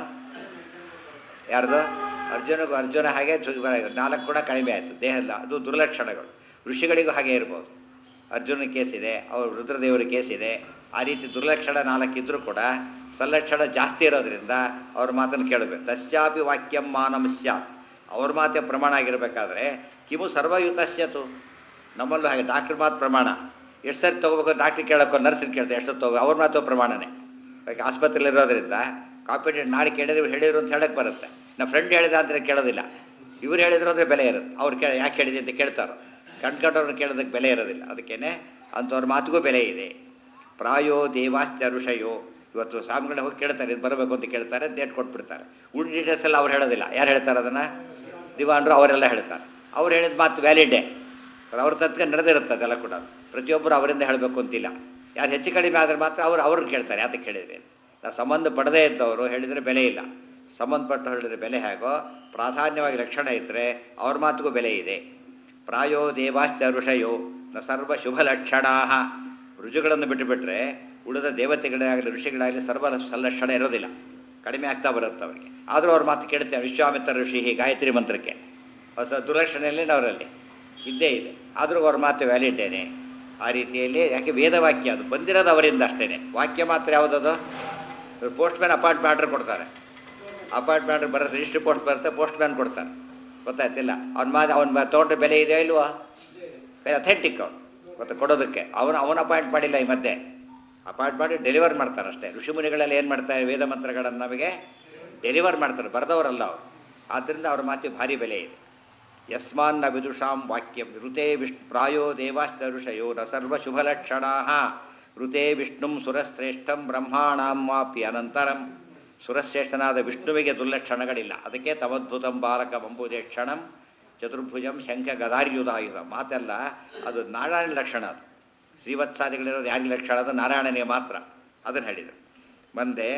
ಯಾರ್ದು ಅರ್ಜುನಗೂ ಅರ್ಜುನ ಹಾಗೆ ಚು- ನಾಲ್ಕು ಕೂಡ ಕಡಿಮೆ ಆಯಿತು ದೇಹದ ಅದು ದುರ್ಲಕ್ಷಣಗಳು ಋಷಿಗಳಿಗೂ ಹಾಗೆ ಇರ್ಬೋದು ಅರ್ಜುನ ಕೇಸ್ ಇದೆ ಅವ್ರ ರುದ್ರದೇವರ ಕೇಸ್ ಇದೆ ಆ ರೀತಿ ದುರ್ಲಕ್ಷಣ ನಾಲ್ಕಿದ್ರೂ ಕೂಡ ಸಲ್ಲಕ್ಷಣ ಜಾಸ್ತಿ ಇರೋದ್ರಿಂದ ಅವ್ರ ಮಾತನ್ನು ಕೇಳಬೇಕು ತಸ್ಯಾಪಿ ವಾಕ್ಯಂ ಮಾನಂ ಸ್ಯಾತ್ ಅವ್ರ ಮಾತೇ ಪ್ರಮಾಣ ಆಗಿರಬೇಕಾದ್ರೆ ಕಿಮು ಸರ್ವಯುತಸ್ಯತು ನಮ್ಮಲ್ಲೂ ಹಾಗೆ ಡಾಕ್ಟ್ರ್ ಮಾತು ಪ್ರಮಾಣ ಎಷ್ಟು ಸರಿ ತೊಗೋಬೇಕು ಡಾಕ್ಟ್ರ್ ಕೇಳೋಕ್ಕೋ ನರ್ಸಿನ ಕೇಳ್ತಾರೆ ಎಷ್ಟು ತಗೋ ಅವ್ರ ಮಾತು ಪ್ರಮಾಣನೇ ಯಾಕೆ ಆಸ್ಪತ್ರೆಯಲ್ಲಿ ಇರೋದ್ರಿಂದ ಕಾಂಪಿಟೇಟ್ ನಾಳೆ ಕೇಳಿದ್ರೆ ಇವ್ರು ಹೇಳಿದ್ರು ಅಂತ ಹೇಳಕ್ಕೆ ಬರುತ್ತೆ ನಮ್ಮ ಫ್ರೆಂಡ್ ಹೇಳಿದ ಅಂತ ಕೇಳೋದಿಲ್ಲ ಇವ್ರು ಹೇಳಿದ್ರು ಅಂದರೆ ಬೆಲೆ ಇರುತ್ತೆ ಅವ್ರು ಕೇಳ ಯಾಕೆ ಹೇಳಿದೆ ಅಂತ ಕೇಳ್ತಾರೆ ಕಂಡ್ಕೊಂಡವ್ರನ್ನ ಕೇಳೋದಕ್ಕೆ ಬೆಲೆ ಇರೋದಿಲ್ಲ ಅದಕ್ಕೇನೆ ಅಂಥವ್ರ ಮಾತಿಗೂ ಬೆಲೆ ಇದೆ ಪ್ರಾಯೋ ದೇವಾಸ್ತ್ಯ ಋಷಯೋ ಇವತ್ತು ಸ್ವಾಮಿಗಳನ್ನ ಹೋಗಿ ಕೇಳ್ತಾರೆ ಇದು ಬರಬೇಕು ಅಂತ ಕೇಳ್ತಾರೆ ಡೇಟ್ ಕೊಟ್ಬಿಡ್ತಾರೆ ಉಳಿದ ಡೀಟೇಲ್ಸ್ ಎಲ್ಲ ಅವ್ರು ಹೇಳೋದಿಲ್ಲ ಯಾರು ಹೇಳ್ತಾರೆ ಅದನ್ನು ದಿವಾನರು ಅವರೆಲ್ಲ ಹೇಳ್ತಾರೆ ಅವ್ರು ಹೇಳಿದ ಮಾತು ವ್ಯಾಲಿಡೇ ಅವ್ರ ತತ್ಕ ನಡೆದಿರುತ್ತೆ ಅದೆಲ್ಲ ಕೂಡ ಪ್ರತಿಯೊಬ್ಬರು ಅವರಿಂದ ಹೇಳಬೇಕು ಅಂತಿಲ್ಲ ಯಾರು ಹೆಚ್ಚು ಕಡಿಮೆ ಆದರೆ ಮಾತ್ರ ಅವ್ರು ಅವ್ರನ್ನ ಕೇಳ್ತಾರೆ ಯಾತಕ್ಕೆ ಹೇಳಿದ್ರಿ ಅಂತ. ನಾವು ಸಂಬಂಧ ಪಡದೇ ಇದ್ದವರು ಹೇಳಿದರೆ ಬೆಲೆ ಇಲ್ಲ ಸಂಬಂಧಪಟ್ಟು ಹೇಳಿದ್ರೆ ಬೆಲೆ ಹೇಗೋ ಪ್ರಾಧಾನ್ಯವಾಗಿ ಲಕ್ಷಣ ಇದ್ದರೆ ಅವ್ರ ಮಾತಿಗೂ ಬೆಲೆ ಇದೆ ಪ್ರಾಯೋ ದೇವಾಸ್ತ ಋಷಯೋ ನ ಸರ್ವ ಶುಭ ಲಕ್ಷಣಾ ರುಜುಗಳನ್ನು ಬಿಟ್ಟುಬಿಟ್ರೆ ಉಳಿದ ದೇವತೆಗಳಾಗಲಿ ಋಷಿಗಳಾಗಲಿ ಸರ್ವ ಸಲ್ಲಕ್ಷಣ ಇರೋದಿಲ್ಲ ಕಡಿಮೆ ಆಗ್ತಾ ಬರುತ್ತೆ ಅವರಿಗೆ ಆದರೂ ಅವ್ರ ಮಾತು ಕೇಳ್ತೇವೆ ವಿಶ್ವಾಮಿತ್ರ ಋಷಿ ಗಾಯತ್ರಿ ಮಂತ್ರಕ್ಕೆ ಹೊಸ ದುರ್ಲಕ್ಷಣೆಯಲ್ಲಿ ಅವರಲ್ಲಿ ಇದ್ದೇ ಇದೆ ಆದರೂ ಅವ್ರ ಮಾತು ವ್ಯಾಲಿಡೇನೆ ಆ ರೀತಿಯಲ್ಲಿ ಯಾಕೆ ವೇದವಾಕ್ಯ ಅದು ಬಂದಿರೋದು ಅವರಿಂದ ಅಷ್ಟೇ ವಾಕ್ಯ ಮಾತ್ರ ಯಾವುದದು ಪೋಸ್ಟ್ ಮ್ಯಾನ್ ಅಪಾಯಿಂಟ್ ಮಾಡ್ರ್ ಕೊಡ್ತಾರೆ ಅಪಾಯಿಂಟ್ ಮಾಡ್ರ್ ಬರುತ್ತೆ ರಿಜಿಸ್ಟ್ರಿ ಪೋಸ್ಟ್ ಬರುತ್ತೆ ಪೋಸ್ಟ್ ಮ್ಯಾನ್ ಕೊಡ್ತಾರೆ ಗೊತ್ತಾಯ್ತಿಲ್ಲ ಅವ್ನ ಮಾತು ಅವ್ನ ತೊಗೊಂಡ್ರೆ ಬೆಲೆ ಇದೆಯೋ ಇಲ್ವಾ ಅಥೆಂಟಿಕ್ ಅವ್ನು ಗೊತ್ತಾ ಕೊಡೋದಕ್ಕೆ ಅವನು ಅವನು ಅಪಾಯಿಂಟ್ ಮಾಡಿಲ್ಲ ಈ ಮಧ್ಯೆ ಅಪಾಯಿಂಟ್ ಮಾಡಿ ಡೆಲಿವರ್ ಮಾಡ್ತಾರೆ ಅಷ್ಟೇ ಋಷಿಮುನಿಗಳೆಲ್ಲ ಏನು ಮಾಡ್ತಾರೆ ವೇದ ಮಂತ್ರಗಳನ್ನು ನಮಗೆ ಡೆಲಿವರ್ ಮಾಡ್ತಾರೆ ಬರೆದವರಲ್ಲ ಅವರು ಆದ್ದರಿಂದ ಅವ್ರ ಮಾತಿಗೆ ಭಾರಿ ಬೆಲೆ ಇದೆ ಯಸ್ಮಾನ್ನ ವಿದುಷಾಂ ವಾಕ್ಯಂ ಋತೆ ವಿಷ್ಣು ಪ್ರಾಯೋ ದೇವಾಸ್ತ ಋಷಯೋ ನ ಸರ್ವ ಶುಭಲಕ್ಷಣಾ ಋತೆ ವಿಷ್ಣುಂ ಸುರಶ್ರೇಷ್ಠಂ ಬ್ರಹ್ಮಾಣಾಂ ವಾಪಿ ಅನಂತರಂ ಸುರಶ್ರೇಷ್ಠನಾದ ವಿಷ್ಣುವಿಗೆ ದುರ್ಲಕ್ಷಣಗಳಿಲ್ಲ ಅದಕ್ಕೆ ತಮದ್ಭುತಂ ಬಾಲಕ ಬಂಬುದೇ ಕ್ಷಣಂ ಚತುರ್ಭುಜಂ ಶಂಖ ಗದಾರ್ಯುಧಾಯುಧ ಮಾತೆಲ್ಲ ಅದು ನಾರಾಯಣ ಲಕ್ಷಣ ಅದು ಶ್ರೀವತ್ಸಾದಿಗಳಿರೋದು ಯಾರಿಗೆ ಲಕ್ಷಣ ಅದು ನಾರಾಯಣನಿಗೆ ಮಾತ್ರ ಅದನ್ನು ಹೇಳಿದರು ಮುಂದೆ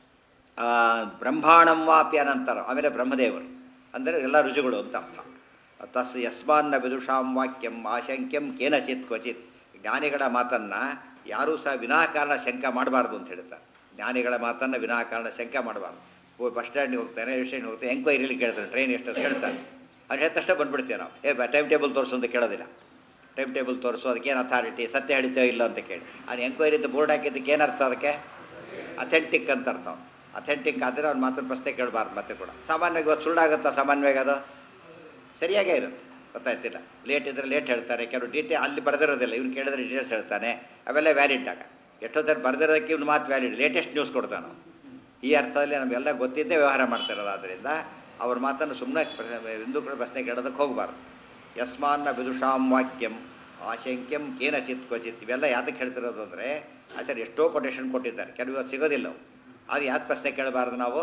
ಆ, ಬ್ರಹ್ಮಾಣಂ ವಾಪಿ ಅನಂತರ ಆಮೇಲೆ ಬ್ರಹ್ಮದೇವರು ಅಂದರೆ ಎಲ್ಲ ರುಜುಗಳು ಅಂತ ಅರ್ಥ ತಸ್ ಯಸ್ಮಾನ್ನ ವಿದುಷಾಂ ವಾಕ್ಯಂ ಆಶಂಕ್ಯಂ ಕೇನಚಿತ್ ಕ್ವಚಿತ್ ಜ್ಞಾನಿಗಳ ಮಾತನ್ನು ಯಾರೂ ಸಹ ವಿನಾಕಾರಣ ಶಂಕ ಮಾಡಬಾರ್ದು ಅಂತ ಹೇಳ್ತಾರೆ ಜ್ಞಾನಿಗಳ ಮಾತನ್ನು ವಿನಾಕಾರಣ ಶಂಕ ಮಾಡಬಾರ್ದು ಓ ಬಸ್ ಸ್ಟ್ಯಾಂಡಿಗೆ ಹೋಗ್ತಾನೆ ರೈಲ್ವೆ ಸ್ಟೇಷನ್ ಹೋಗ್ತಾನೆ ಎಂಕ್ವೈರಿಲಿ ಕೇಳ್ತಾನೆ ಟ್ರೈನ್ ಎಷ್ಟು ಅಂತ ಹೇಳ್ತಾನೆ ಅವ್ನು ಹೇಳಿದ ತಕ್ಷಣ ಬಂದ್ಬಿಡ್ತೀವಿ ನಾವು ಏ ಟೈಮ್ ಟೇಬಲ್ ತೋರಿಸು ಅಂತ ಕೇಳೋದಿಲ್ಲ ಟೈಮ್ ಟೇಬಲ್ ತೋರಿಸು ಅದಕ್ಕೇನು ಅಥಾರಿಟಿ ಸತ್ಯ ಹೇಳಿತೋ ಇಲ್ಲ ಅಂತ ಕೇಳಿ ಅವ್ನು ಎಂಕ್ವೈರಿ ಅಂತ ಬೋರ್ಡ್ ಹಾಕಿದ್ದಕ್ಕೆ ಏನು ಅರ್ಥ ಅದಕ್ಕೆ ಅಥೆಂಟಿಕ್ ಅಂತ ಅರ್ಥ ಅವ್ನು ಅಥೆಂಟಿಕ್ ಆದರೆ ಅವ್ನು ಮಾತ್ರ ಪ್ರಶ್ನೆ ಕೇಳಬಾರ್ದು ಮತ್ತೆ ಕೂಡ ಸಾಮಾನ್ಯವಾಗಿ ಇವತ್ತು ಸುಳ್ಳಾಗುತ್ತಾ ಸಾಮಾನ್ಯವಾಗಿ ಅದು ಸರಿಯಾಗೇ ಇರುತ್ತೆ ಗೊತ್ತಾಯ್ತಿಲ್ಲ ಲೇಟ್ ಇದ್ರೆ ಲೇಟ್ ಹೇಳ್ತಾರೆ ಕೆಲವು ಡೀಟೇಲ್ ಅಲ್ಲಿ ಬರೆದಿರೋದಿಲ್ಲ ಇವ್ನು ಕೇಳಿದ್ರೆ ಡೀಟೇಲ್ಸ್ ಹೇಳ್ತಾನೆ ಅವೆಲ್ಲ ವ್ಯಾಲಿಡ್ ಆಗ ಎಷ್ಟೊತ್ತರ ಬರೆದಿರೋದಕ್ಕೆ ಇವ್ನು ಮಾತು ವ್ಯಾಲಿಡ್ ಲೇಟೆಸ್ಟ್ ನ್ಯೂಸ್ ಕೊಡ್ತಾನೆ ಈ ಅರ್ಥದಲ್ಲಿ ನಮಗೆಲ್ಲ ಗೊತ್ತಿದ್ದೇ ವ್ಯವಹಾರ ಮಾಡ್ತಿರೋದು ಆದ್ದರಿಂದ ಅವ್ರ ಮಾತನ್ನು ಸುಮ್ಮನೆ ಎಂದೂ ಕೂಡ ಪ್ರಶ್ನೆ ಕೇಳೋದಕ್ಕೆ ಹೋಗಬಾರ್ದು ಯಸ್ಮಾನ್ನ ವಿದುಷಾಂ ವಾಕ್ಯಂ ಆಶಂಕ್ಯಂ ಕೇನಚಿತ್ ಕ್ವಚಿತ್ ಇವೆಲ್ಲ ಯಾತಕ್ಕೆ ಹೇಳ್ತಿರೋದು ಅಂದರೆ ಆಚಾರ್ಯ ಎಷ್ಟೋ ಕೊಟೇಶನ್ ಕೊಟ್ಟಿದ್ದಾರೆ ಕೆಲವು ಇವತ್ತು ಸಿಗೋದಿಲ್ಲ ಅವು ಅದು ಯಾಕೆ ಪ್ರಶ್ನೆ ಕೇಳಬಾರ್ದು ನಾವು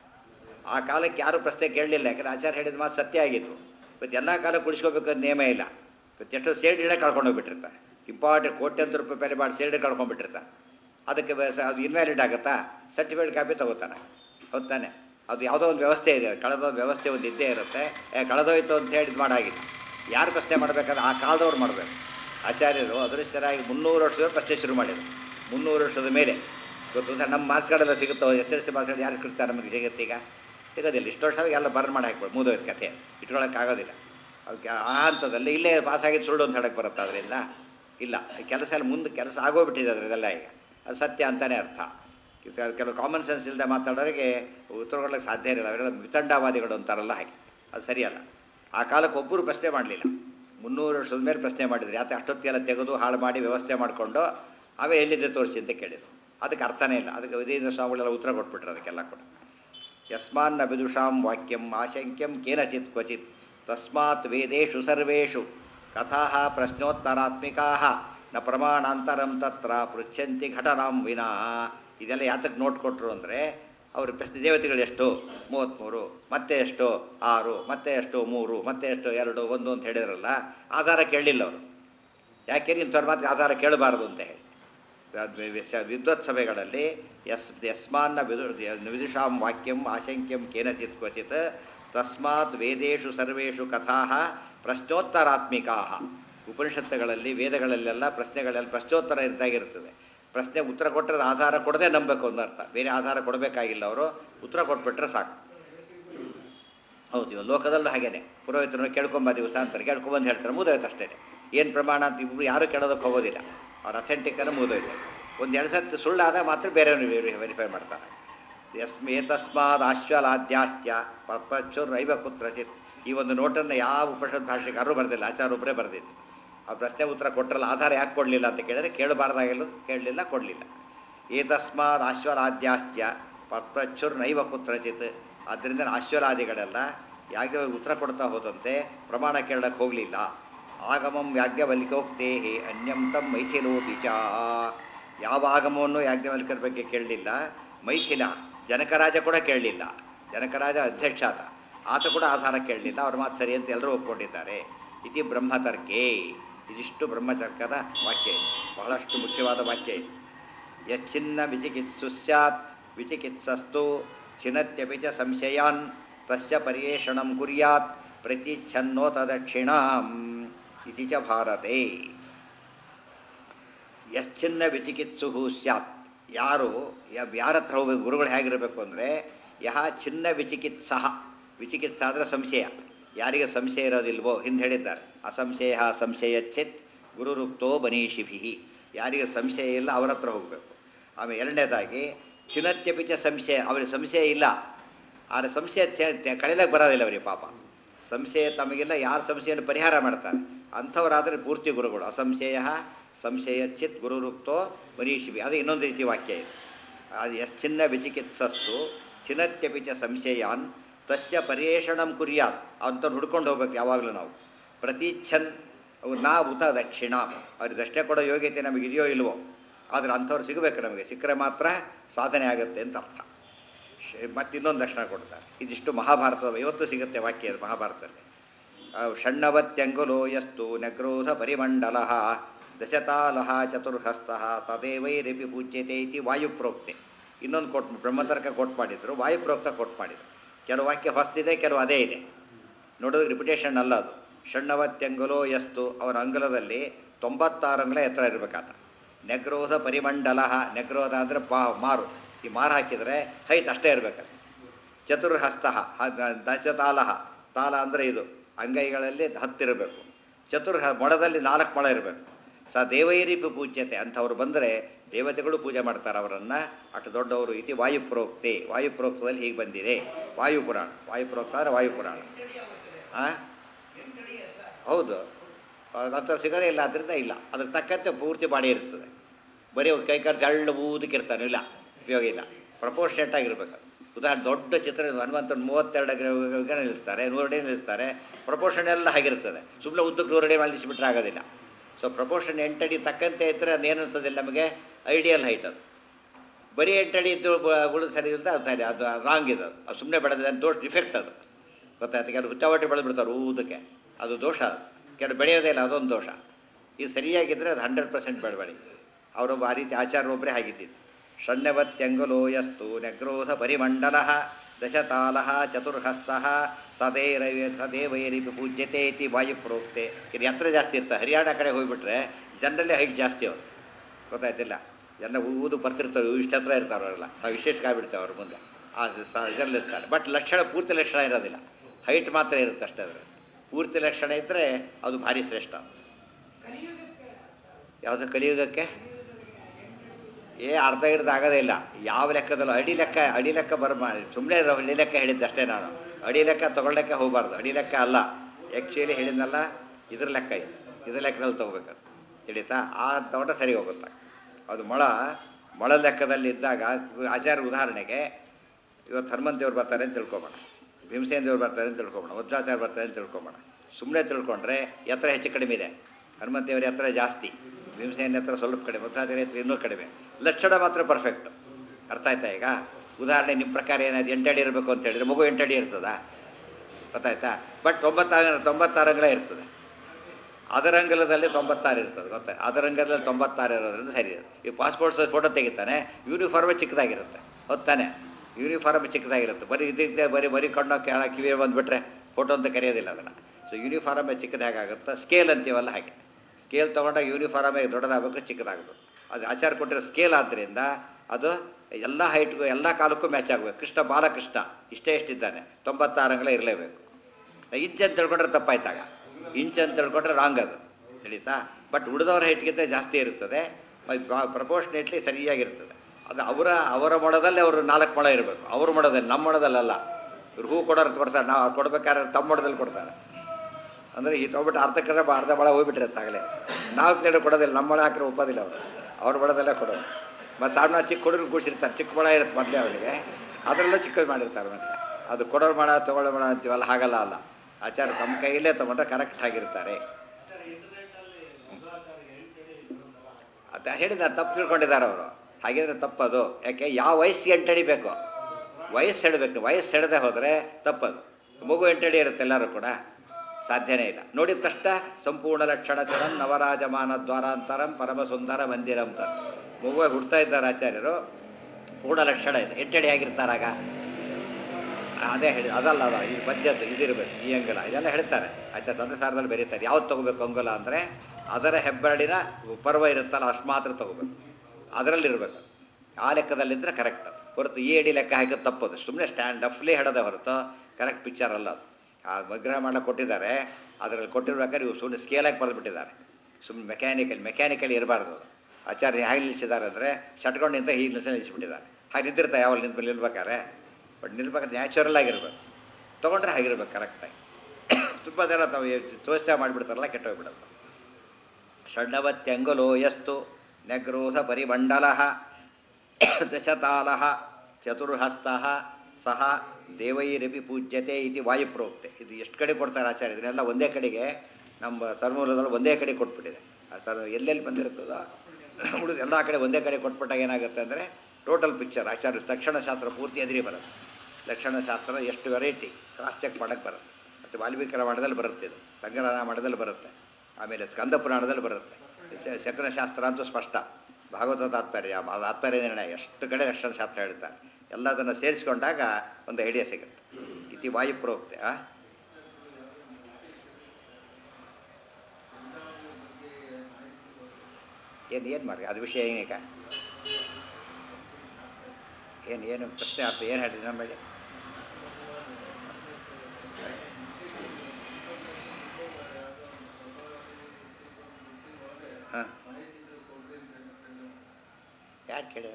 ಆ ಕಾಲಕ್ಕೆ ಯಾರೂ ಪ್ರಶ್ನೆ ಕೇಳಲಿಲ್ಲ ಯಾಕಂದ್ರೆ ಆಚಾರ್ಯ ಹೇಳಿದ ಮಾತು ಸತ್ಯ ಆಗಿತ್ತು ಇವತ್ತು ಎಲ್ಲ ಕಾಲ ಕುಡಿಸ್ಕೋಬೇಕು ನಿಯಮ ಇಲ್ಲ ಇವತ್ತು ಎಷ್ಟೋ ಸೇಡ್ ಇಡೇ ಕಳ್ಕೊಂಡು ಹೋಗ್ಬಿಟ್ಟಿರ್ತಾರೆ ಇಂಪಾರ್ಟೆಂಟ್ ಕೋಟ್ಯಂತರ ರೂಪಾಯಿ ಬೆಲೆ ಮಾಡಿ ಸೇಡ್ ಕಳ್ಕೊಂಡ್ಬಿಟ್ಟಿರ್ತಾರೆ ಅದಕ್ಕೆ ಬೆ- ಅದು ಇನ್ವ್ಯಾಲಿಡ್ ಆಗುತ್ತಾ ಸರ್ಟಿಫಿಕೇಟ್ ಕಾಪಿ ತಗೋತಾನೆ ಹೌದಾನೆ ಅದು ಯಾವುದೋ ಒಂದು ವ್ಯವಸ್ಥೆ ಇದೆ ಕಳೆದ ಒಂದು ವ್ಯವಸ್ಥೆ ಒಂದು ಇದ್ದೇ ಇರುತ್ತೆ ಏ ಕಳೆದೋಯ್ತು ಅಂತ ಹೇಳಿ ಇದು ಮಾಡಾಗಿಲ್ಲ ಯಾರು ಪ್ರಶ್ನೆ ಮಾಡಬೇಕಾದ್ರೆ ಆ ಕಾಲದವ್ರು ಮಾಡಬೇಕು ಆಚಾರ್ಯರು ಅದೃಶ್ಯರಾಗಿ ಮುನ್ನೂರು ವರ್ಷದ ಪ್ರಶ್ನೆ ಶುರು ಮಾಡಿದರು ಮುನ್ನೂರು ವರ್ಷದ ಮೇಲೆ ಗೊತ್ತು ಸರ್ ನಮ್ಮ ಮಾರ್ಕ್ಸ್ಗಳೆಲ್ಲ ಸಿಗುತ್ತೋ ಎಸ್ ಎಲ್ ಸಿ ಮಾರ್ಕ್ಸ್ಗಳು ಯಾರು ಸಿಗ್ತಾರೆ ನಮಗೆ ಸಿಗುತ್ತೆ ಈಗ ಸಿಗೋದಿಲ್ಲ ಇಷ್ಟು ವರ್ಷ ಎಲ್ಲ ಬರ್ನ್ ಮಾಡಿ ಹಾಕ್ಬೋದು ಮುಗಿದೋಯ್ತು ಕಥೆ ಇಟ್ಕೊಳ್ಳೋಕ್ಕಾಗೋದಿಲ್ಲ ಅದಕ್ಕೆ ಆ ಹಂತದಲ್ಲಿ ಇಲ್ಲೇ ಪಾಸಾಗಿದ್ದು ಸುಳ್ಳು ಅಂತ ಹೇಳಕ್ಕೆ ಬರುತ್ತೆ ಅದರಿಂದ ಇಲ್ಲ ಕೆಲಸ ಎಲ್ಲ ಮುಂದೆ ಕೆಲಸ ಆಗೋಗ್ಬಿಟ್ಟಿದೆ ಅದರದೆಲ್ಲ ಈಗ ಅದು ಸತ್ಯ ಅಂತಲೇ ಅರ್ಥ ಕೆಲ- ಕೆಲವು ಕಾಮನ್ ಸೆನ್ಸ್ ಇಲ್ಲದೆ ಮಾತಾಡೋರಿಗೆ ಉತ್ತರ ಕೊಡಲಿಕ್ಕೆ ಸಾಧ್ಯ ಇರಲ್ಲ ಅವರೆಲ್ಲ ವಿತಂಡವಾದಿಗಳು ಅಂತಾರಲ್ಲ ಹಾಗೆ ಅದು ಸರಿಯಲ್ಲ ಆ ಕಾಲಕ್ಕೆ ಒಬ್ಬರು ಪ್ರಶ್ನೆ ಮಾಡಲಿಲ್ಲ ಮುನ್ನೂರು ವರ್ಷದ ಮೇಲೆ ಪ್ರಶ್ನೆ ಮಾಡಿದ್ರು ಯಾಕೆ ಅಷ್ಟೊತ್ತಿಗೆಲ್ಲ ತೆಗೆದು ಹಾಳು ಮಾಡಿ ವ್ಯವಸ್ಥೆ ಮಾಡಿಕೊಂಡು ಅವೇ ಎಲ್ಲಿದೆ ತೋರಿಸಿ ಅಂತ ಕೇಳಿದ್ರು ಅದಕ್ಕೆ ಅರ್ಥನೇ ಇಲ್ಲ ಅದಕ್ಕೆ ವಿಜೇಂದ್ರ ಸ್ವಾಮಿಗಳೆಲ್ಲ ಉತ್ತರ ಕೊಟ್ಬಿಟ್ರು ಅದಕ್ಕೆಲ್ಲ ಕೂಡ ಯಸ್ಮಾನ್ನ ವಿದುಷಾಂ ವಾಕ್ಯಂ ಆಶಂಕ್ಯಂ ಕೇನಚಿತ್ ಕ್ವಚಿತ್ ತಸ್ಮಾತ್ ವೇದೇಶು ಸರ್ವೇಷು ಕಥಾ ಪ್ರಶ್ನೋತ್ತರಾತ್ಮಿಕಾ ನ ಪ್ರಮಾಣಾಂತರಂ ತತ್ರ ಪೃಚ್ಛಂತಿ ಘಟನಾಂ ವಿನಾ ಇದೆಲ್ಲ ಯಾತಕ್ಕೆ ನೋಟ್ ಕೊಟ್ಟರು ಅಂದರೆ ಅವ್ರ ಪ್ರಶ್ನೆ ದೇವತೆಗಳು ಎಷ್ಟು ಮೂವತ್ತ್ಮೂರು ಮತ್ತೆ ಎಷ್ಟು ಆರು ಮತ್ತೆ ಎಷ್ಟು ಮೂರು ಮತ್ತೆ ಎಷ್ಟು ಎರಡು ಒಂದು ಅಂತ ಹೇಳಿದ್ರಲ್ಲ ಆಧಾರ ಕೇಳಲಿಲ್ಲ ಅವರು ಯಾಕೆಂದ್ರೆ ಇಂಥವ್ರ ಮಾತ್ರ ಆಧಾರ ಕೇಳಬಾರದು ಅಂತ ಹೇಳಿ ಅದ್ ವಿ- ಸ- ವಿದ್ವತ್ ಸಭೆಗಳಲ್ಲಿ ಯಸ್ ಯಸ್ಮಾನ್ನ ವಿದು ವಿದುಷಾಂ ವಾಕ್ಯಂ ಆಶಂಕ್ಯಂ ಕೇನಚಿತ್ ಕ್ವಚಿತ್ ತಸ್ಮಾತ್ ವೇದೇಶು ಸರ್ವೇಷು ಕಥಾ ಪ್ರಶ್ನೋತ್ತರಾತ್ಮಿಕಾ ಉಪನಿಷತ್ತುಗಳಲ್ಲಿ ವೇದಗಳಲ್ಲೆಲ್ಲ ಪ್ರಶ್ನೆಗಳೆಲ್ಲ ಪ್ರಶ್ನೋತ್ತರ ಇದ್ದಾಗಿರ್ತದೆ ಪ್ರಶ್ನೆ ಉತ್ತರ ಕೊಟ್ಟರೆ ಆಧಾರ ಕೊಡದೆ ನಂಬಬೇಕು ಒಂದು ಅರ್ಥ ಬೇರೆ ಆಧಾರ ಕೊಡಬೇಕಾಗಿಲ್ಲ ಅವರು ಉತ್ತರ ಕೊಟ್ಬಿಟ್ರೆ ಸಾಕು ಹೌದು ಇವಾಗ ಲೋಕದಲ್ಲೂ ಹಾಗೇನೆ ಪುರೋಹಿತರನ್ನು ಕೇಳ್ಕೊಂಬ ದಿವಸ ಅಂತಾರೆ ಕೇಳ್ಕೊಂಬಂದು ಹೇಳ್ತಾರೆ ಮುಗಿದೋಯ್ತು ಅಷ್ಟೇ ಏನು ಪ್ರಮಾಣ ಅಂತ ಇಬ್ಬರು ಯಾರು ಕೇಳೋದಕ್ಕೆ ಹೋಗೋದಿಲ್ಲ ಅವ್ರು ಅಥೆಂಟಿಕ್ಕನ್ನು ಮುಗಿದೋಯ್ತು ಒಂದು ಎರಡು ಸತ್ತು ಸುಳ್ಳಾದ ಮಾತ್ರ ಬೇರೆಯವ್ರು ವೆರಿಫೈ ಮಾಡ್ತಾರೆ ಯಸ್ಮೇ ತಸ್ಮಾದ್ ಆಶ್ವಲಾದ್ಯಾಶ್ಚ ಪರ್ಪಚ್ಚುರೈವ ಕುತ್ರಚಿತ್ ಈ ಒಂದು ನೋಟನ್ನು ಯಾವ ಉಪನಿಷತ್ ಭಾಷೆಗಾರರು ಬರೆದಿಲ್ಲ ಆಚಾರ ಒಬ್ಬರೇ ಬರೆದಿದ್ದು ಆ ಪ್ರಶ್ನೆ ಉತ್ತರ ಕೊಟ್ಟರಲ್ಲ ಆಧಾರ ಯಾಕೆ ಕೊಡಲಿಲ್ಲ ಅಂತ ಕೇಳಿದ್ರೆ ಕೇಳಬಾರ್ದಾಗಲು ಕೇಳಲಿಲ್ಲ ಕೊಡಲಿಲ್ಲ ಏತಸ್ಮಾದ್ ಆಶ್ವಲಾದ್ಯಾಶ್ಚ ಪರ್ಪಚ್ಚುರ್ ನೈವ ಕುತ್ರಚಿತ್ ಆದ್ದರಿಂದ ಆಶ್ವಲಾದಿಗಳೆಲ್ಲ ಯಾಕೆ ಉತ್ತರ ಕೊಡ್ತಾ ಹೋದಂತೆ ಪ್ರಮಾಣ ಕೇಳಕ್ಕೆ ಹೋಗಲಿಲ್ಲ ಆಗಮಂ ಯಾಜ್ಞವಲ್ಕೋಕ್ತೇಹಿ ಅನ್ಯಂ ತಂ ಮೈಥಿಲೋಪಿ ಚ ಯಾವ ಆಗಮವನ್ನು ಯಾಜ್ಞವಲ್ಕರ ಬಗ್ಗೆ ಕೇಳಲಿಲ್ಲ ಮೈಥಿಲ ಜನಕರಾಜ ಕೂಡ ಕೇಳಲಿಲ್ಲ ಜನಕರಾಜ ಅಧ್ಯಕ್ಷ ಆತ ಆತ ಕೂಡ ಆಧಾರ ಕೇಳಲಿಲ್ಲ ಅವ್ರ ಮಾತು ಸರಿ ಅಂತ ಎಲ್ಲರೂ ಒಪ್ಕೊಂಡಿದ್ದಾರೆ ಇತಿ ಬ್ರಹ್ಮತರ್ಕೆ ಇದಿಷ್ಟು ಬ್ರಹ್ಮತರ್ಕದ ವಾಕ್ಯ ಇದು. ಬಹಳಷ್ಟು ಮುಖ್ಯವಾದ ವಾಕ್ಯ ಇದು ಯಚ್ಛಿನ್ನ ವಿಚಿಕಿತ್ಸು ಸ್ಯಾತ್ ವಿಚಿಕಿತ್ಸಸ್ತು छिनत्यपि च संशयान् तस्य पर्येषणं कुर्यात् प्रतीच्छन्नोत दक्षिणाम् इति च भारते ಯಶ್ಚಿನ್ನ ವಿಚಿಕಿತ್ಸು ಸ್ಯಾತ್ ಯಾರು ಯ- ಯಾರ ಹತ್ರ ಹೋಗ್ಬೇಕು ಗುರುಗಳು ಹೇಗಿರಬೇಕು ಅಂದರೆ ಯಹ ಚಿನ್ನ ವಿಚಿಕಿತ್ಸಹ ವಿಚಿಕಿತ್ಸ ಅಂದರೆ ಸಂಶಯ ಯಾರಿಗೆ ಸಂಶಯ ಇರೋದಿಲ್ವೋ ಹಿಂದೆ ಹೇಳಿದ್ದಾರೆ ಅಸಂಶಯ ಸಂಶಯಚ್ಚಿತ್ ಗುರುರುಕ್ತೋ ಬನೀಷಿಭಿ ಯಾರಿಗೆ ಸಂಶಯ ಇಲ್ಲ ಅವರ ಹತ್ರ ಹೋಗಬೇಕು ಆಮೇಲೆ ಎರಡನೇದಾಗಿ ಚಿನತ್ಯಪಿಚ ಸಂಶಯ ಅವರಿಗೆ ಸಂಶಯ ಇಲ್ಲ ಆದರೆ ಸಂಶಯ ಕಳೆಯಕ್ಕೆ ಬರೋದಿಲ್ಲ ಅವರಿಗೆ ಪಾಪ ಸಂಶಯ ತಮಗಿಲ್ಲ ಯಾರು ಸಂಶಯನ ಪರಿಹಾರ ಮಾಡ್ತಾರೆ ಅಂಥವರಾದರೆ ಪೂರ್ತಿ ಗುರುಗಳು ಅಸಂಶಯ ಸಂಶಯ ಚಿತ್ ಗುರುರುಕ್ತೋ ಮನೀಷಿಬಿ ಅದು ಇನ್ನೊಂದು ರೀತಿ ವಾಕ್ಯ ಇದೆ ಅದು ಎಶ್ಚಿನ್ನ ವಿಚಿಕಿತ್ಸಸ್ತು ಚಿನತ್ಯಪಿ ಚ ಸಂಶಯಾನ್ ತಸ್ಯ ಪರ್ಯೇಷಣಂ ಕುರ್ಯಾತ್ ಅಂಥವ್ರು ಹುಡ್ಕೊಂಡು ಹೋಗ್ಬೇಕು ಯಾವಾಗಲೂ ನಾವು ಪ್ರತೀಚ್ಛನ್ ಅವು ನಾ ಉತ ದಕ್ಷಿಣ ಅವ್ರಿಗೆ ದಕ್ಷಿಣ ಕೊಡೋ ಯೋಗ್ಯತೆ ನಮಗೆ ಇದೆಯೋ ಇಲ್ವೋ ಆದರೆ ಅಂಥವ್ರು ಸಿಗಬೇಕು ನಮಗೆ ಸಿಕ್ಕರೆ ಮಾತ್ರ ಸಾಧನೆ ಆಗುತ್ತೆ ಅಂತ ಅರ್ಥ ಮತ್ತು ಇನ್ನೊಂದು ಲಕ್ಷಣ ಕೊಡ್ತಾರೆ ಇದಿಷ್ಟು ಮಹಾಭಾರತದ ಇವತ್ತು ಸಿಗುತ್ತೆ ವಾಕ್ಯ ಅದು ಮಹಾಭಾರತದಲ್ಲಿ ಆ, ಷಣ್ಣವತ್ಯಂಗುಲೋ ಯಸ್ತು ನಗ್ರೋಧ ಪರಿಮಂಡಲ ದಶತಾಲ ಚತುರ್ಹಸ್ತ ತದೇವೈರಿಪಿ ಪೂಜ್ಯತೆ ಇತಿ ವಾಯುಪ್ರೋಕ್ತೆ ಇನ್ನೊಂದು ಕೊಟ್ ಬ್ರಹ್ಮತರ್ಕ ಕೊಟ್ ಮಾಡಿದ್ರು ವಾಯುಪ್ರೋಕ್ತ ಕೊಟ್ ಮಾಡಿದ್ರು ಕೆಲವು ವಾಕ್ಯ ಹೊಸ್ತಿದೆ ಕೆಲವು ಅದೇ ಇದೆ ನೋಡೋದು ರಿಪಿಟೇಷನ್ ಅಲ್ಲ ಅದು ಷಣ್ಣವತ್ಯಂಗುಲೋ ಯಸ್ತು ಅವನ ಅಂಗುಲದಲ್ಲಿ ತೊಂಬತ್ತಾರು ಅಂಗುಲ ಎತ್ತರ ಇರಬೇಕಾತ ನೆಗ್ರೋಧ ಪರಿಮಂಡಲ ನೆಗ್ರೋಧ ಅಂದರೆ ಪಾ ಮಾರು ಈ ಮಾರು ಹಾಕಿದರೆ ಹೈಟ್ ಅಷ್ಟೇ ಇರಬೇಕಂತ ಚತುರ್ಹಸ್ತ ದಶತಾಲ ತಾಲ ಅಂದರೆ ಇದು ಅಂಗೈಗಳಲ್ಲಿ ಹತ್ತಿರಬೇಕು ಚತುರ್ಹ ಮೊಳದಲ್ಲಿ ನಾಲ್ಕು ಮೊಳ ಇರಬೇಕು ಸ ದೇವೈರಿಪಿ ಪೂಜ್ಯತೆ ಅಂಥವ್ರು ಬಂದರೆ ದೇವತೆಗಳು ಪೂಜೆ ಮಾಡ್ತಾರೆ ಅವರನ್ನು ಅಷ್ಟು ದೊಡ್ಡವರು ಇತಿ ವಾಯುಪ್ರೋಕ್ತೆ ವಾಯುಪ್ರೋಕ್ತದಲ್ಲಿ ಹೀಗೆ ಬಂದಿದೆ ವಾಯುಪುರಾಣ ವಾಯುಪ್ರೋಕ್ತ ಅಂದರೆ ವಾಯುಪುರಾಣ ಹಾಂ ಹೌದು ಅಂಥ ಸಿಗೋದೇ ಇಲ್ಲ ಅದರಿಂದ ಇಲ್ಲ ಅದ್ರ ತಕ್ಕಂತೆ ಪೂರ್ತಿ ಬಾಡಿ ಇರ್ತದೆ ಬರೀ ಒಂದು ಕೈ ಕಾಲು ಜಳ್ಳು ಊದಕ್ಕಿರ್ತಾನೆ ಇಲ್ಲ ಉಪಯೋಗ ಇಲ್ಲ ಪ್ರಪೋರ್ಷನೇಟ್ ಆಗಿರ್ಬೇಕು ಉದಾಹರಣೆ ದೊಡ್ಡ ಚಿತ್ರ ಹನುಮಂತ ಮೂವತ್ತೆರಡು ಅಡಿ ನಿಲ್ಲಿಸ್ತಾರೆ ನೂರು ಅಡಿ ನಿಲ್ಲಿಸ್ತಾರೆ ಪ್ರಪೋರ್ಷನ್ ಎಲ್ಲ ಹಾಗಿರ್ತದೆ ಸುಮ್ಮನೆ ಉದ್ದಕ್ಕೆ ನೂರು ಅಡಿ ನಿಲ್ಲಿಸಿಬಿಟ್ರೆ ಆಗೋದಿಲ್ಲ ಸೊ ಪ್ರಪೋರ್ಷನ್ ಎಂಟಡಿ ತಕ್ಕಂತೆ ಇದ್ದರೆ ಅದೇನು ಅನ್ಸೋದಿಲ್ಲ ನಮಗೆ ಐಡಿಯಲ್ ಹೈಟ್ ಅದು ಬರೀ ಎಂಟಡಿ ಇದ್ದು ಉಳಿದು ಸರಿ ಇರುತ್ತೆ ಅದು ಸರಿ ಅದು ರಾಂಗ್ ಇದು ಅದು ಸುಮ್ಮನೆ ಬೆಳೆದ ದೋಷ ಡಿಫೆಕ್ಟ್ ಅದು ಗೊತ್ತಾಯ್ತು ಕೆಲವು ಹುಚ್ಚಾವಟಿ ಬೆಳೆದು ಬಿಡ್ತಾರೆ ಊದಕ್ಕೆ ಅದು ದೋಷ ಅದು ಕೆಲವು ಬೆಳೆಯೋದೇ ಇಲ್ಲ ಅದೊಂದು ದೋಷ ಇದು ಸರಿಯಾಗಿದ್ದರೆ ಅದು ಹಂಡ್ರೆಡ್ ಪರ್ಸೆಂಟ್ ಬೆಳವಡಿ ಅವರೊಬ್ಬ ಆ ರೀತಿ ಆಚಾರ ಒಬ್ಬರೇ ಆಗಿದ್ದಿದ್ದು ಷಣ್ಯವತ್ಯಂಗುಲೋ ಯಸ್ತು ನಗ್ರೋಧ ಪರಿಮಂಡಲ ದಶತಾಲ ಚತುರ್ಹಸ್ತ ಸದೇರೈ ಸದೇವೈರಿಪಿ ಪೂಜ್ಯತೆ ಇತಿ ವಾಯುಪ್ರೋಕ್ತೆ ಇದು ಎತ್ತರ ಜಾಸ್ತಿ ಇರ್ತದೆ ಹರಿಯಾಣ ಕಡೆ ಹೋಗಿಬಿಟ್ರೆ ಜನರಲ್ಲೇ ಹೈಟ್ ಜಾಸ್ತಿ ಅವರು ಗೊತ್ತಾಯ್ತಿಲ್ಲ ಜನ ಊದು ಬರ್ತಿರ್ತಾರೆ ಇಷ್ಟು ಹತ್ರ ಇರ್ತಾರೆ ಅವರೆಲ್ಲ ನಾವು ವಿಶೇಷ ಆಗ್ಬಿಡ್ತೇವೆ ಅವ್ರ ಮುಂದೆ ಆ ಸ ಇದರಲ್ಲಿ ಇರ್ತಾರೆ ಬಟ್ ಲಕ್ಷಣ ಪೂರ್ತಿ ಲಕ್ಷಣ ಇರೋದಿಲ್ಲ ಹೈಟ್ ಮಾತ್ರ ಇರುತ್ತೆ ಅಷ್ಟೇ ಅದರಲ್ಲಿ ಪೂರ್ತಿ ಲಕ್ಷಣ ಇದ್ದರೆ ಅದು ಭಾರಿ ಶ್ರೇಷ್ಠ ಯಾವುದು ಕಲಿಯುಗಕ್ಕೆ ಏ ಅರ್ಧ ಇರ್ದ ಆಗೋದೇ ಇಲ್ಲ ಯಾವ ಲೆಕ್ಕದಲ್ಲೂ ಅಡಿ ಲೆಕ್ಕ ಅಡಿ ಲೆಕ್ಕ ಬರ ಸುಮ್ಮನೆ ಅಡಿ ಲೆಕ್ಕ ಹೇಳಿದ್ದಷ್ಟೇ ನಾನು ಅಡಿ ಲೆಕ್ಕ ತೊಗೊಳ್ಳಕ್ಕೆ ಹೋಗಬಾರ್ದು ಅಡಿ ಲೆಕ್ಕ ಅಲ್ಲ ಆ್ಯಕ್ಚುಲಿ ಹೇಳಿದ್ನಲ್ಲ ಇದ್ರ ಲೆಕ್ಕ ಇದು ಇದ್ರ ಲೆಕ್ಕದಲ್ಲಿ ತೊಗೋಬೇಕು ತಿಳಿತಾ ಆ ತಗೊಂಡ್ರೆ ಸರಿ ಹೋಗುತ್ತೆ ಅದು ಮೊಳ ಮೊಳ ಲೆಕ್ಕದಲ್ಲಿ ಇದ್ದಾಗ ಆಚಾರ ಉದಾಹರಣೆಗೆ ಇವತ್ತು ಹನುಮಂತ ದೇವ್ರು ಬರ್ತಾರೆ ಅಂತ ತಿಳ್ಕೊಬೋಣ ಭೀಮಸೇನ ದೇವ್ರು ಬರ್ತಾರೆ ಅಂತ ತಿಳ್ಕೊಬೋಣ ವಜ್ರಾಚಾರ್ಯ ಬರ್ತಾರೆ ಅಂತ ತಿಳ್ಕೊಬೋಣ ಸುಮ್ಮನೆ ತಿಳ್ಕೊಂಡ್ರೆ ಎತ್ತರ ಹೆಚ್ಚು ಕಡಿಮೆ ಇದೆ ಹನುಮಂತ ದೇವರ ಎತ್ತರ ಜಾಸ್ತಿ ಭೀಮಸೇನ ಎತ್ತರ ಸ್ವಲ್ಪ ಕಡಿಮೆ ವಜ್ರಾಚಾರ್ಯ ಎತ್ತರ ಇನ್ನೂ ಕಡಿಮೆ ಲಕ್ಷಣ ಮಾತ್ರ ಪರ್ಫೆಕ್ಟ್ ಅರ್ಥ ಆಯ್ತಾ ಈಗ ಉದಾಹರಣೆ ನಿಮ್ಮ ಪ್ರಕಾರ ಏನಾದ್ರು ಎಂಟಡಿ ಇರಬೇಕು ಅಂತ ಹೇಳಿದ್ರೆ ಮಗು ಎಂಟಡಿ ಇರ್ತದಾ ಗೊತ್ತಾಯ್ತಾ ಬಟ್ ತೊಂಬತ್ತಾರು ತೊಂಬತ್ತಾರು ಅಂಗಳ ಇರ್ತದೆ ಅದರಂಗಲದಲ್ಲಿ ತೊಂಬತ್ತಾರು ಇರ್ತದೆ ಗೊತ್ತಾ ಅದರಂಗಲದಲ್ಲಿ ತೊಂಬತ್ತಾರು ಇರೋದ್ರಿಂದ ಸರಿ ಇರುತ್ತೆ ಈ ಪಾಸ್ಪೋರ್ಟ್ ಸೈಜ್ ಫೋಟೋ ತೆಗಿತಾನೆ ಯೂನಿಫಾರ್ಮೇ ಚಿಕ್ಕದಾಗಿರುತ್ತೆ ಹೊತ್ತಾನೆ ಯೂನಿಫಾರ್ಮ್ ಚಿಕ್ಕದಾಗಿರುತ್ತೆ ಬರೀ ಇದಕ್ಕೆ ಬರೀ ಬರೀ ಕಣ್ಣು ಕೆಳ ಕಿವಿ ಬಂದುಬಿಟ್ರೆ ಫೋಟೋ ಅಂತ ಕರೆಯೋದಿಲ್ಲ ಅದನ್ನು ಸೊ ಯೂನಿಫಾರ್ಮೇ ಚಿಕ್ಕದು ಹೇಗಾಗುತ್ತೋ ಸ್ಕೇಲ್ ಅಂತೀವಲ್ಲ ಹಾಗೆ ಸ್ಕೇಲ್ ತೊಗೊಂಡಾಗ ಯೂನಿಫಾರ್ಮೇ ದೊಡ್ಡದಾಗಬೇಕು ಚಿಕ್ಕದಾಗಬೇಕು ಅದು ಆಚಾರ ಕೊಟ್ಟಿರೋ ಸ್ಕೇಲ್ ಆದ್ದರಿಂದ ಅದು ಎಲ್ಲ ಹೈಟ್ಗೂ ಎಲ್ಲ ಕಾಲಕ್ಕೂ ಮ್ಯಾಚ್ ಆಗಬೇಕು ಕೃಷ್ಣ ಬಾಲಕೃಷ್ಣ ಇಷ್ಟೇ ಇಷ್ಟಿದ್ದಾನೆ ತೊಂಬತ್ತಾರು ಅಂಗಲ ಇರಲೇಬೇಕು ಇಂಚ್ ಅಂತ ತಿಳ್ಕೊಂಡ್ರೆ ತಪ್ಪಾಯ್ತಾಗ ಇಂಚ್ ಅಂತ ತಿಳ್ಕೊಂಡ್ರೆ ರಾಂಗ್ ಅದು ತಿಳಿತಾ ಬಟ್ ಉಳಿದವ್ರ ಹೈಟ್ಗಿಂತ ಜಾಸ್ತಿ ಇರ್ತದೆ ಪ್ರಪೋರ್ಷನೇಟ್ಲಿ ಸರಿಯಾಗಿರ್ತದೆ ಅದು ಅವರ ಅವರ ಮೊಳದಲ್ಲಿ ಅವರು ನಾಲ್ಕು ಮೊಳ ಇರಬೇಕು ಅವ್ರ ಮೊಳದಲ್ಲಿ ನಮ್ಮ ಮೊಳದಲ್ಲಲ್ಲ ಇವ್ರು ಹೂ ಕೊಡೋರು ಕೊಡ್ತಾರೆ ನಾವು ಕೊಡ್ಬೇಕಾದ್ರೆ ತಮ್ಮ ಮೊಳದಲ್ಲಿ ಕೊಡ್ತಾರೆ ಅಂದರೆ ಈ ತೊಗೊಬಿಟ್ಟು ಅರ್ಧಕ್ಕರೆ ಅರ್ಧ ಮೊಳ ಹೋಗ್ಬಿಟ್ಟಿರುತ್ತೆ ಆಗಲೇ ನಾವು ಕೇಳಿ ಕೊಡೋದಿಲ್ಲ ನಮ್ಮ ಮೊಳ ಹಾಕಿದ್ರೆ ಒಪ್ಪೋದಿಲ್ಲ ಅವರು ಅವ್ರ ಮೊಳದಲ್ಲೇ ಕೊಡೋದು ಮತ್ತು ಸಣ್ಣ ಚಿಕ್ಕ ಹುಡುಗರು ಕೂಡಿಸಿರ್ತಾರೆ ಚಿಕ್ಕ ಮೊಳ ಇರುತ್ತೆ ಮೊದಲೇ ಅವರಿಗೆ ಅದರಲ್ಲೂ ಚಿಕ್ಕದು ಮಾಡಿರ್ತಾರೆ ಮತ್ತೆ ಅದು ಕೊಡೋರು ಮೊಳ ತೊಗೊಳ್ಳೋ ಮೊಳ ಅಂತೀವಲ್ಲ ಹಾಗಲ್ಲ ಅಲ್ಲ ಆಚಾರ ತಮ್ಮ ಕೈಯಲ್ಲೇ ತೊಗೊಂಡ್ರೆ ಕರೆಕ್ಟ್ ಆಗಿರ್ತಾರೆ ಅದ ಹೇಳಿದ ತಪ್ಪು ತಿಳ್ಕೊಂಡಿದ್ದಾರೆ ಅವರು ಹಾಗಿದ್ರೆ ತಪ್ಪದು ಯಾಕೆ ಯಾವ ವಯಸ್ಸಿಗೆ ಎಂಟಡಿ ಬೇಕು ವಯಸ್ಸು ಹೇಳಬೇಕು ವಯಸ್ಸು ಹೇಳದೆ ಹೋದರೆ ತಪ್ಪದು ಮಗು ಎಂಟಡಿ ಇರುತ್ತೆ ಎಲ್ಲರೂ ಕೂಡ ಸಾಧ್ಯನೇ ಇಲ್ಲ ನೋಡಿದ ತಕ್ಷಣ ಸಂಪೂರ್ಣ ಲಕ್ಷಣ ಚರಂ ನವರಾಜಮಾನ ದ್ವಾರಾಂತರಂ ಪರಮ ಸುಂದರ ಮಂದಿರಂ ಅಂತ ಮಗುವಾಗಿ ಹುಡ್ತಾ ಇದ್ದಾರೆ ಆಚಾರ್ಯರು ಪೂರ್ಣ ಲಕ್ಷಣ ಇದೆ ಎಂಟಡಿ ಆಗಿರ್ತಾರಾಗ ಅದೇ ಹೇಳಿ ಅದಲ್ಲ ಅದ ಇದು ಪದ್ಯದ್ದು ಇದಿರಬೇಕು ಈ ಅಂಗುಲ ಇದೆಲ್ಲ ಹೇಳ್ತಾರೆ ಆಯ್ತಾ ತಂದೆ ಸಾರದಲ್ಲಿ ಬೆರೀತಾರೆ ಯಾವ್ದು ತೊಗೋಬೇಕು ಅಂಗುಲ ಅಂದರೆ ಅದರ ಹೆಬ್ಬರಳಿನ ಪರ್ವ ಇರುತ್ತಲ್ಲ ಅಷ್ಟು ಮಾತ್ರ ತೊಗೋಬೇಕು ಅದರಲ್ಲಿರ್ಬೇಕು ಆ ಲೆಕ್ಕದಲ್ಲಿದ್ದರೆ ಕರೆಕ್ಟ್ ಹೊರತು ಈ ಅಡಿ ಲೆಕ್ಕ ಹಾಕಿದ್ರೆ ತಪ್ಪದು ಸುಮ್ಮನೆ ಸ್ಟ್ಯಾಂಡ್ ಅಫ್ಲಿ ಹೇಳೋದೇ ಹೊರತು ಕರೆಕ್ಟ್ ಪಿಕ್ಚರ್ ಅಲ್ಲ ಅದು ಆ ವಿಗ್ರಹ ಮಾಡಕ್ಕೆ ಕೊಟ್ಟಿದ್ದಾರೆ ಅದರಲ್ಲಿ ಕೊಟ್ಟಿರ್ಬೇಕಾದ್ರೆ ಇವು ಸುಮ್ಮನೆ ಸ್ಕೇಲಾಗಿ ಬರೆದ್ಬಿಟ್ಟಿದ್ದಾರೆ ಸುಮ್ಮನೆ ಮೆಕ್ಯಾನಿಕಲ್ ಮೆಕ್ಯಾನಿಕಲ್ ಇರಬಾರ್ದು ಅದು ಆಚಾರ್ಯ ಹೇಗೆ ನಿಲ್ಲಿಸಿದ್ದಾರೆ ಅಂದರೆ ಶಟ್ಕೊಂಡು ನಿಂತ ಹೀಗೆ ನಿಲ್ಲಿಸಿ ನಿಲ್ಲಿಸ್ಬಿಟ್ಟಿದ್ದಾರೆ ಹಾಗೆ ನಿಂತಿರ್ತಾರೆ ಯಾವಾಗ ನಿಂತು ನಿಲ್ಬೇಕಾರೆ ಬಟ್ ನಿಲ್ಬೇಕಾದ್ರೆ ನ್ಯಾಚುರಲ್ ಆಗಿರ್ಬೇಕು ತೊಗೊಂಡ್ರೆ ಹಾಗಿರ್ಬೇಕು ಕರೆಕ್ಟಾಗಿ ತುಂಬ ಜನ ತಾವು ತೋರಿಸ್ತಾ ಮಾಡಿಬಿಡ್ತಾರಲ್ಲ ಕೆಟ್ಟೋಗ್ಬಿಡುತ್ತೆ ಷಣ್ಣವತ್ಯಂಗುಲೋ ಯಸ್ತು ನೆಗ್ರೋಧ ಪರಿಮಂಡಲ ದಶತಾಲ ಚತುರ್ಹಸ್ತ ಸಹ ದೇವೈರಪಿ ಪೂಜ್ಯತೆ ಇದು ವಾಯುಪ್ರೋಕ್ತೆ ಇದು ಎಷ್ಟು ಕಡೆ ಕೊಡ್ತಾರೆ ಆಚಾರ್ಯ ಇದನ್ನೆಲ್ಲ ಒಂದೇ ಕಡೆಗೆ ನಮ್ಮ ತರ್ಮೂಲದಲ್ಲಿ ಒಂದೇ ಕಡೆ ಕೊಟ್ಬಿಟ್ಟಿದೆ ಆ ಥರ ಎಲ್ಲೆಲ್ಲಿ ಬಂದಿರ್ತದೋ ಉಳಿದು ಎಲ್ಲ ಕಡೆ ಒಂದೇ ಕಡೆ ಕೊಟ್ಬಿಟ್ಟಾಗ ಏನಾಗುತ್ತೆ ಅಂದರೆ ಟೋಟಲ್ ಪಿಕ್ಚರ್ ಆಚಾರ್ಯ ಲಕ್ಷಣಶಾಸ್ತ್ರ ಪೂರ್ತಿ ಎದುರಿ ಬರುತ್ತೆ ಲಕ್ಷಣಶಾಸ್ತ್ರ ಎಷ್ಟು ವೆರೈಟಿ ಕ್ರಾಸ್ ಚೆಕ್ ಮಾಡೋಕ್ಕೆ ಬರುತ್ತೆ ಮತ್ತು ವಾಲ್ಮೀಕಿ ರಾಮಾಯಣದಲ್ಲಿ ಬರುತ್ತೆ ಇದು ಸಂಗ್ರಹ ರಾಮಾಯಣದಲ್ಲಿ ಬರುತ್ತೆ ಆಮೇಲೆ ಸ್ಕಂದ ಪುರಾಣದಲ್ಲಿ ಬರುತ್ತೆ ಶ- ಶಕನಶಾಸ್ತ್ರ ಅಂತೂ ಸ್ಪಷ್ಟ ಭಾಗವತ ತಾತ್ಪರ್ಯ ಆ ತಾತ್ಪರ್ಯ ನಿರ್ಣಯ ಎಷ್ಟು ಕಡೆ ಲಕ್ಷಣಶಾಸ್ತ್ರ ಹೇಳ್ತಾರೆ ಎಲ್ಲದನ್ನು ಸೇರಿಸ್ಕೊಂಡಾಗ ಒಂದು ಐಡಿಯಾ ಸಿಗುತ್ತೆ ಇತಿ ವಾಯುಪ್ರೋಕ್ತೆ ಆ ಏನು ಏನು ಮಾಡಿ ಅದು ವಿಷಯ ಏನೀಗ ಏನು ಏನು ಪ್ರಶ್ನೆ ಅರ್ಥ ಏನು ಹೇಳಿದ್ರಿ ನಮ್ಮ ಹೇಳಿ ಹಾಂ ಯಾರು ಕೇಳಿದ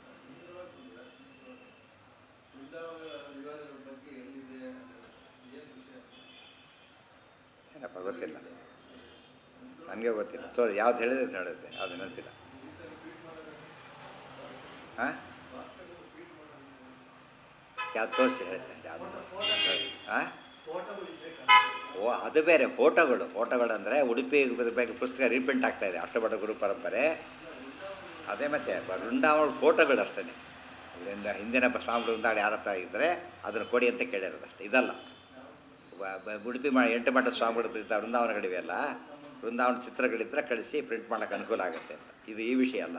ಏನಪ್ಪ ಗೊತ್ತಿಲ್ಲ ನನಗೆ ಗೊತ್ತಿಲ್ಲ ತೋರಿ ಯಾವ್ದು ಹೇಳಿದ್ರೆ ಹೇಳುತ್ತೆ ಅದು ನೆನಪಿಲ್ಲ ಹಾಂ ಯಾವ್ದು ತೋರಿಸಿ ಹೇಳ್ತೇನೆ ಯಾವುದು ಹಾಂ ಓ ಅದು ಬೇರೆ ಫೋಟೋಗಳು ಫೋಟೋಗಳಂದರೆ ಉಡುಪಿ ಬಗ್ಗೆ ಪುಸ್ತಕ ರೀಪ್ರಿಂಟ್ ಆಗ್ತಾ ಇದೆ ಅಷ್ಟಭಟ ಗುರು ಪರಂಪರೆ ಅದೇ ಮತ್ತೆ ವೃಂದಾವನ ಫೋಟೋಗಳು ಅಷ್ಟೇ ಅದರಿಂದ ಹಿಂದಿನ ಬ- ಸ್ವಾಮಿ ವೃಂದಾವನ ಯಾರ ಹತ್ರ ಇದ್ದರೆ ಅದನ್ನು ಕೊಡಿ ಅಂತ ಕೇಳಿರೋದು ಅಷ್ಟೇ ಇದಲ್ಲ ಬ- ಬ- ಉಡುಪಿ ಮಾ ಎಂಟು ಮಠದ ಸ್ವಾಮಿಗಳು ಇದ್ದ ವೃಂದಾವನಗಳಿವೆಯಲ್ಲ ವೃಂದಾವನ ಚಿತ್ರಗಳಿದ್ದರೆ ಕಳಿಸಿ ಪ್ರಿಂಟ್ ಮಾಡೋಕ್ಕೆ ಅನುಕೂಲ ಆಗುತ್ತೆ ಅಂತ ಇದು ಈ ವಿಷಯ ಅಲ್ಲ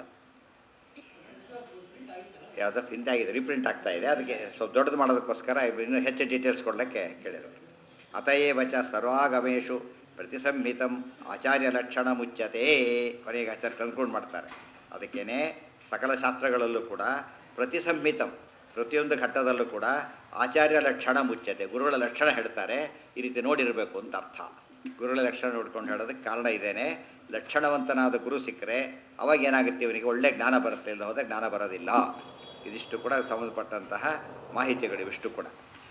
ಯಾವುದೋ ಪ್ರಿಂಟ್ ಆಗಿದೆ ರೀಪ್ರಿಂಟ್ ಆಗ್ತಾ ಇದೆ ಅದಕ್ಕೆ ಸ್ವಲ್ಪ ದೊಡ್ಡದು ಮಾಡೋದಕ್ಕೋಸ್ಕರ ಇನ್ನೂ ಹೆಚ್ಚು ಡೀಟೇಲ್ಸ್ ಕೊಡಲಿಕ್ಕೆ ಕೇಳಿರೋದು ಅತಯೇವ ಚ ಸರ್ವಾಗಮೇಶು ಪ್ರತಿಸಂಹಿತಂ ಆಚಾರ್ಯ ಲಕ್ಷಣ ಮುಚ್ಚತೆ ಕೊನೆಗೆ ಆಚಾರ್ಯ ಕನ್ಕ್ಲೂಡ್ ಮಾಡ್ತಾರೆ ಅದಕ್ಕೇನೆ ಸಕಲ ಶಾಸ್ತ್ರಗಳಲ್ಲೂ ಕೂಡ ಪ್ರತಿಸಂಹಿತಂ ಪ್ರತಿಯೊಂದು ಘಟ್ಟದಲ್ಲೂ ಕೂಡ ಆಚಾರ್ಯ ಲಕ್ಷಣ ಮುಚ್ಚತೆ ಗುರುಗಳ ಲಕ್ಷಣ ಹೇಳ್ತಾರೆ ಈ ರೀತಿ ನೋಡಿರಬೇಕು ಅಂತ ಅರ್ಥ ಗುರುಗಳ ಲಕ್ಷಣ ನೋಡ್ಕೊಂಡು ಹೇಳೋದಕ್ಕೆ ಕಾರಣ ಇದೇನೆ ಲಕ್ಷಣವಂತನಾದ ಗುರು ಸಿಕ್ಕರೆ ಅವಾಗ ಏನಾಗುತ್ತೆ ಇವನಿಗೆ ಒಳ್ಳೆ ಜ್ಞಾನ ಬರುತ್ತೆ ಇಲ್ಲ ಹೋದರೆ ಜ್ಞಾನ ಬರೋದಿಲ್ಲ ಇದಿಷ್ಟು ಕೂಡ ಸಂಬಂಧಪಟ್ಟಂತಹ ಮಾಹಿತಿಗಳು ಇವಿಷ್ಟು ಕೂಡ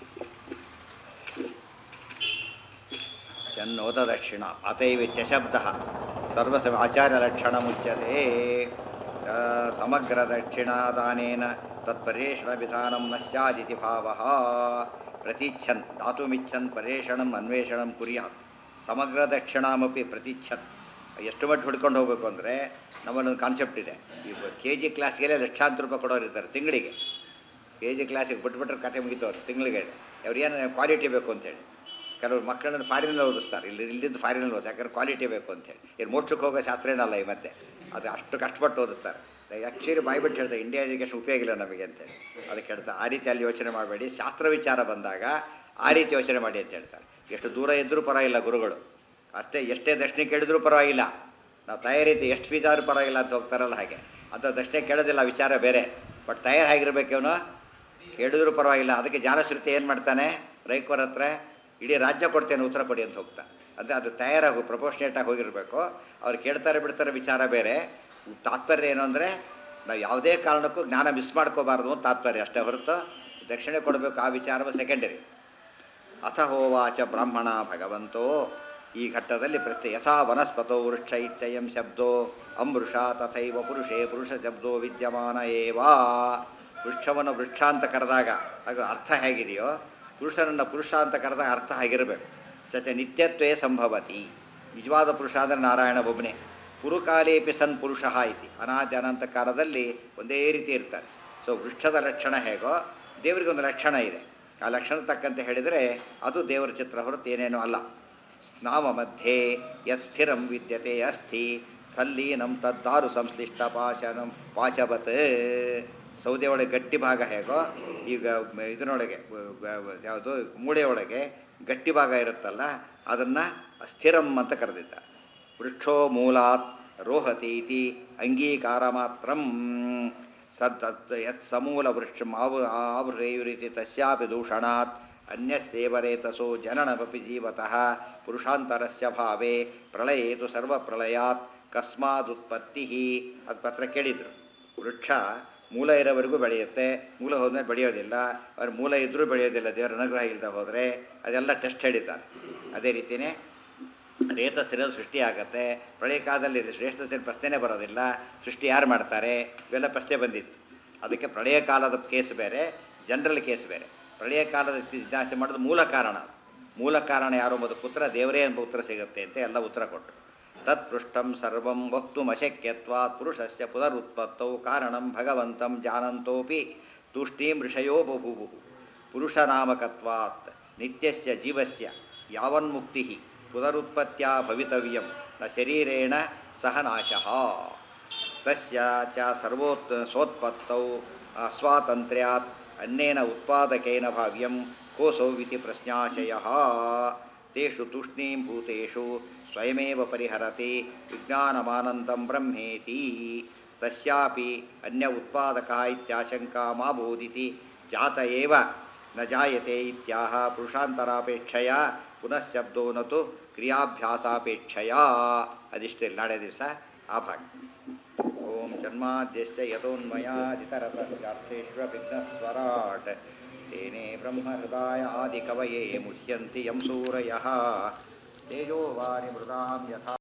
ಚನ್ನೋದ ದಕ್ಷಿಣ ಅತೈವ ಚ ಶಬ್ದ ಸರ್ವಸ ಆಚಾರ್ಯ ಲಕ್ಷಣ ಮುಚ್ಯತೆ ಆ, ಸಮಗ್ರ ದಕ್ಷಿಣಾದಾನೇನ ತತ್ಪರೇಷಣ ವಿಧಾನಂ ನ ಸ್ಯಾದಿತಿ ಭಾವ ಪ್ರತಿಚ್ಛನ್ ಧಾತುಮಿಚ್ಛನ್ ಪರೇಷಣಂ ಅನ್ವೇಷಣಂ ಕುರ್ಯಾತ್ ಸಮಗ್ರ ದಕ್ಷಿಣಾಮಪಿ ಪ್ರತಿಚ್ಛನ್ ಎಷ್ಟು ಮಟ್ಟ ಹುಡ್ಕೊಂಡು ಹೋಗಬೇಕು ಅಂದರೆ ನಮ್ಮಲ್ಲೊಂದು ಕಾನ್ಸೆಪ್ಟ್ ಇದೆ ಈ ಕೆ ಜಿ ಕ್ಲಾಸ್ಗೆಲ್ಲ ಲಕ್ಷಾಂತರ ರೂಪಾಯಿ ಕೊಡೋರು ಇರ್ತಾರೆ ತಿಂಗಳಿಗೆ ಕೆ ಜಿ ಕ್ಲಾಸಿಗೆ ಬಿಟ್ಬಿಟ್ರೆ ಕತೆ ಮುಗಿತವ್ರು ತಿಂಗಳಿಗೆ ಅವ್ರು ಏನು ಕ್ವಾಲಿಟಿ ಬೇಕು ಅಂತೇಳಿ ಕೆಲವರು ಮಕ್ಕಳನ್ನು ಫಾರಿನಲ್ಲಿ ಓದಿಸ್ತಾರೆ ಇಲ್ಲಿ ಇಲ್ಲಿದ್ದು ಫಾರಿನಲ್ಲಿ ಓದಿಸ್ ಯಾಕಂದ್ರೆ ಕ್ವಾಲಿಟಿ ಬೇಕು ಅಂತೇಳಿ ಇಲ್ಲಿ ಮೋಕ್ಷಕ್ಕೆ ಹೋಗೋ ಶಾಸ್ತ್ರ ಏನಲ್ಲ ಈ ಮತ್ತೆ ಅದು ಅಷ್ಟು ಕಷ್ಟಪಟ್ಟು ಓದಿಸ್ತಾರೆ ಆ್ಯಕ್ಚುಲಿ ಬಾಯ್ಬಿಟ್ಟು ಹೇಳ್ತಾರೆ ಇಂಡಿಯಾ ಎಜುಕೇಷನ್ ಉಪಯೋಗ ಇಲ್ಲ ನಮಗೆ ಅಂತೇಳಿ ಅದಕ್ಕೆ ಹೇಳ್ತಾರೆ ಆ ರೀತಿ ಅಲ್ಲಿ ಯೋಚನೆ ಮಾಡಬೇಡಿ ಶಾಸ್ತ್ರ ವಿಚಾರ ಬಂದಾಗ ಆ ರೀತಿ ಯೋಚನೆ ಮಾಡಿ ಅಂತ ಹೇಳ್ತಾರೆ ಎಷ್ಟು ದೂರ ಇದ್ದರೂ ಪರವಾಗಿಲ್ಲ ಗುರುಗಳು ಅಷ್ಟೇ ಎಷ್ಟೇ ದಕ್ಷಿಣ ಕೇಳಿದ್ರೂ ಪರವಾಗಿಲ್ಲ ನಾವು ತಯಾರಿತಿ ಎಷ್ಟು ಫೀಸ್ ಆದ್ರೂ ಪರವಾಗಿಲ್ಲ ಅಂತ ಹೋಗ್ತಾರಲ್ಲ ಹಾಗೆ ಅಂತ ದಕ್ಷಿಣ ಕೇಳೋದಿಲ್ಲ ವಿಚಾರ ಬೇರೆ ಬಟ್ ತಯಾರು ಆಗಿರ್ಬೇಕು ಇವನು ಕೇಳಿದ್ರೂ ಪರವಾಗಿಲ್ಲ ಅದಕ್ಕೆ ಜಾನಶ್ರುತಿ ಏನು ಮಾಡ್ತಾನೆ ರೈಕವರ ಹತ್ರ ಇಡೀ ರಾಜ್ಯ ಕೊಡ್ತೇನೆ ಉತ್ತರ ಕೊಡಿ ಅಂತ ಹೋಗ್ತಾ ಅಂದರೆ ಅದು ತಯಾರಾಗು ಪ್ರಪೋರ್ಷನೇಟಾಗಿ ಹೋಗಿರಬೇಕು ಅವ್ರು ಕೇಳ್ತಾರೆ ಬಿಡ್ತಾರೆ ವಿಚಾರ ಬೇರೆ ತಾತ್ಪರ್ಯ ಏನು ಅಂದರೆ ನಾವು ಯಾವುದೇ ಕಾರಣಕ್ಕೂ ಜ್ಞಾನ ಮಿಸ್ ಮಾಡ್ಕೋಬಾರ್ದು ಅಂತ ತಾತ್ಪರ್ಯ ಅಷ್ಟೇ ಹೊರತು ದಕ್ಷಿಣೆ ಕೊಡಬೇಕು ಆ ವಿಚಾರ ಸೆಕೆಂಡರಿ ಅಥ ಹೋವಾಚ ಬ್ರಾಹ್ಮಣ ಭಗವಂತೋ ಈ ಘಟ್ಟದಲ್ಲಿ ಪ್ರತ್ಯ ಯಥಾ ವನಸ್ಪತೋ ವೃಕ್ಷ ಇತ್ಯಯಂ ಶಬ್ದೋ ಅಮೃಷ ತಥೈವ ಪುರುಷೇ ಪುರುಷ ಶಬ್ದೋ ವಿದ್ಯಮಾನ ಏವಾ ವೃಕ್ಷವನ್ನು ವೃಕ್ಷ ಅಂತ ಕರೆದಾಗ ಅದು ಅರ್ಥ ಹೇಗಿದೆಯೋ ಪುರುಷನನ್ನು ಪುರುಷ ಅಂತ ಕರೆದಾಗ ಅರ್ಥ ಆಗಿರಬೇಕು ಸತ್ಯ ನಿತ್ಯತ್ವೇ ಸಂಭವತಿ ನಿಜವಾದ ಪುರುಷ ಅಂದರೆ ನಾರಾಯಣ ಒಬ್ಬನೇ ಪುರುಕಾಲೇಪಿ ಸನ್ ಪುರುಷ ಇತಿ ಅನಾದಿ ಅನಂತ ಕಾಲದಲ್ಲಿ ಒಂದೇ ರೀತಿ ಇರ್ತಾರೆ ಸೊ ವೃಕ್ಷದ ಲಕ್ಷಣ ಹೇಗೋ ದೇವರಿಗೊಂದು ಲಕ್ಷಣ ಇದೆ ಆ ಲಕ್ಷಣ ತಕ್ಕಂತೆ ಹೇಳಿದರೆ ಅದು ದೇವರ ಚಿತ್ರ ಹೊರತು ಏನೇನೂ ಅಲ್ಲ ಸ್ನಾಮ ಮಧ್ಯೆ ಯತ್ ಸ್ಥಿರಂ ವಿದ್ಯತೆ ಅಸ್ಥಿ ತಲ್ಲೀನಂ ತದ್ದಾರು ಸಂಶ್ಲಿಷ್ಟ ಪಾಶನಂ ಪಾಶವತ್ ಸೌದೆ ಒಳಗೆ ಗಟ್ಟಿ ಭಾಗ ಹೇಗೋ ಈಗ ಮ- ಇದರೊಳಗೆ ಯಾವುದು ಮೂಳೆಯೊಳಗೆ ಗಟ್ಟಿ ಭಾಗ ಇರುತ್ತಲ್ಲ ಅದನ್ನು ಸ್ಥಿರಂ ಅಂತ ಕರೆದಿದ್ದ ವೃಕ್ಷೋ ಮೂಲಾತ್ ರೋಹತಿ ಇತಿ ಅಂಗೀಕಾರ ಮಾತ್ರಂ ಸದ್ ಯತ್ ಸಮೂಲ ವೃಕ್ಷ ಆವು ಆವೃಯುರಿತಿ ತಸ್ಯಾಪಿ ದೂಷಣಾತ್ ಅನ್ಯಸ್ಯೇವರೇತಸೋ ಜನನಮಪಿ ಜೀವತಃ ಪುರುಷಾಂತರಸ್ಯ ಭಾವೆ ಪ್ರಳಯೇತು ಸರ್ವಪ್ರಳಯಾತ್ ಕಸ್ಮಾದುತ್ಪತ್ತಿ ಅದು ಪತ್ರ ಕೇಳಿದರು ವೃಕ್ಷ ಮೂಲ ಇರೋವರೆಗೂ ಬೆಳೆಯುತ್ತೆ ಮೂಲ ಹೋದ್ಮೇಲೆ ಬೆಳೆಯೋದಿಲ್ಲ ಅವ್ರ ಮೂಲ ಇದ್ದರೂ ಬೆಳೆಯೋದಿಲ್ಲ ದೇವರ ಅನುಗ್ರಹ ಇಲ್ಲದೆ ಹೋದರೆ ಅದೆಲ್ಲ ಟೆಸ್ಟ್ ಹೇಳಿದ್ದಾರೆ ಅದೇ ರೀತಿಯೇ ರೇತ ಸ್ಥಿರ ಸೃಷ್ಟಿ ಆಗತ್ತೆ ಪ್ರಳಯ ಕಾಲದಲ್ಲಿ ಶ್ರೇಷ್ಠ ಸ್ಥಿರ ಪ್ರಶ್ನೆನೇ ಬರೋದಿಲ್ಲ ಸೃಷ್ಟಿ ಯಾರು ಮಾಡ್ತಾರೆ ಇವೆಲ್ಲ ಪ್ರಶ್ನೆ ಬಂದಿತ್ತು ಅದಕ್ಕೆ ಪ್ರಳಯ ಕಾಲದ ಕೇಸ್ ಬೇರೆ ಜನರಲ್ ಕೇಸ್ ಬೇರೆ ಪ್ರಳಯ ಕಾಲದ ಜಿಜ್ಞಾಸೆ ಮಾಡೋದು ಮೂಲ ಕಾರಣ ಮೂಲ ಕಾರಣ ಯಾರು ಎಂಬುದು ಪುತ್ರ ದೇವರೇ ಎಂಬ ಉತ್ತರ ಸಿಗುತ್ತೆ ಅಂತ ಎಲ್ಲ ಉತ್ತರ ಕೊಟ್ಟರು ತತ್ಪೃಷ್ಟಂ ಸರ್ವಂ ವಕ್ತುಮಶಕ್ಯತ್ವಾತ್ ಪುರುಷಸ್ಯ ಪುನರುತ್ಪತ್ತೌ ಕಾರಣಂ ಭಗವಂತಂ ಜಾನಂತೋಪಿ ತುಷ್ಟೀಂ ಋಷಯೋ ಬಭೂವು ಪುರುಷನಾಮಕತ್ವಾತ್ ನಿತ್ಯಸ್ಯ ಜೀವಸ್ಯ ಯಾವನ್ಮುಕ್ತಿ ಪುನರುತ್ಪತ್ತ್ಯಾ ಭವಿತವ್ಯಂ ನ ಶರೀರೇಣ ಸಹ ನಾಶಃ ತಸ್ಯ ಚ ಸರ್ವೋತ್ ಸೋತ್ಪತ್ತೌ ಸ್ವಾತಂತ್ರ್ಯಾತ್ ಅನ್ನೇನ ಉತ್ಪಾದಕೇನ ಭಾವ್ಯಂ ಕೋಸೌವಿತಿ ಪ್ರಶ್ನಾಶಯಃ ತೇಷು ತೂಷ್ಣೀಂ ಭೂತೇಷು ಸ್ವಯಮೇವ ಪರಿಹರತಿ ವಿಜ್ಞಾನಮಾನಂದಂ ಬ್ರಹ್ಮೇತಿ ತಸ್ಯಾಪಿ ಅನ್ಯ ಉತ್ಪಾದಕಃ ಇತ್ಯಾಶಂಕಾ ಮಾ ಬೋಧಿತಿ ಜಾತ ಏವ ನ ಜಾಯತೆ ಇತ್ಯಾಹ ಪುರುಷಾಂತರಾಪೇಕ್ಷೆಯ ಪುನಃಶಬ್ದೋ ನತು ಕ್ರಿಯಾಭ್ಯಾಸಾಪೇಕ್ಷೆಯ ಅದಿಷ್ಟು ನಾಳೆ ದಿವಸ ಆ ಭಾಗ ಓಂ ಜನ್ಮಾದ್ಯಸ್ಯ ಯತೋನ್ಮಯಾದಿತರತಶ್ಚಾರ್ಥೇष्वभिघ्नस्वराट् तेने ब्रह्महृदाय आदिकवये मुह्यन्ति यं सूरयः तेजो वारिमृदां यथा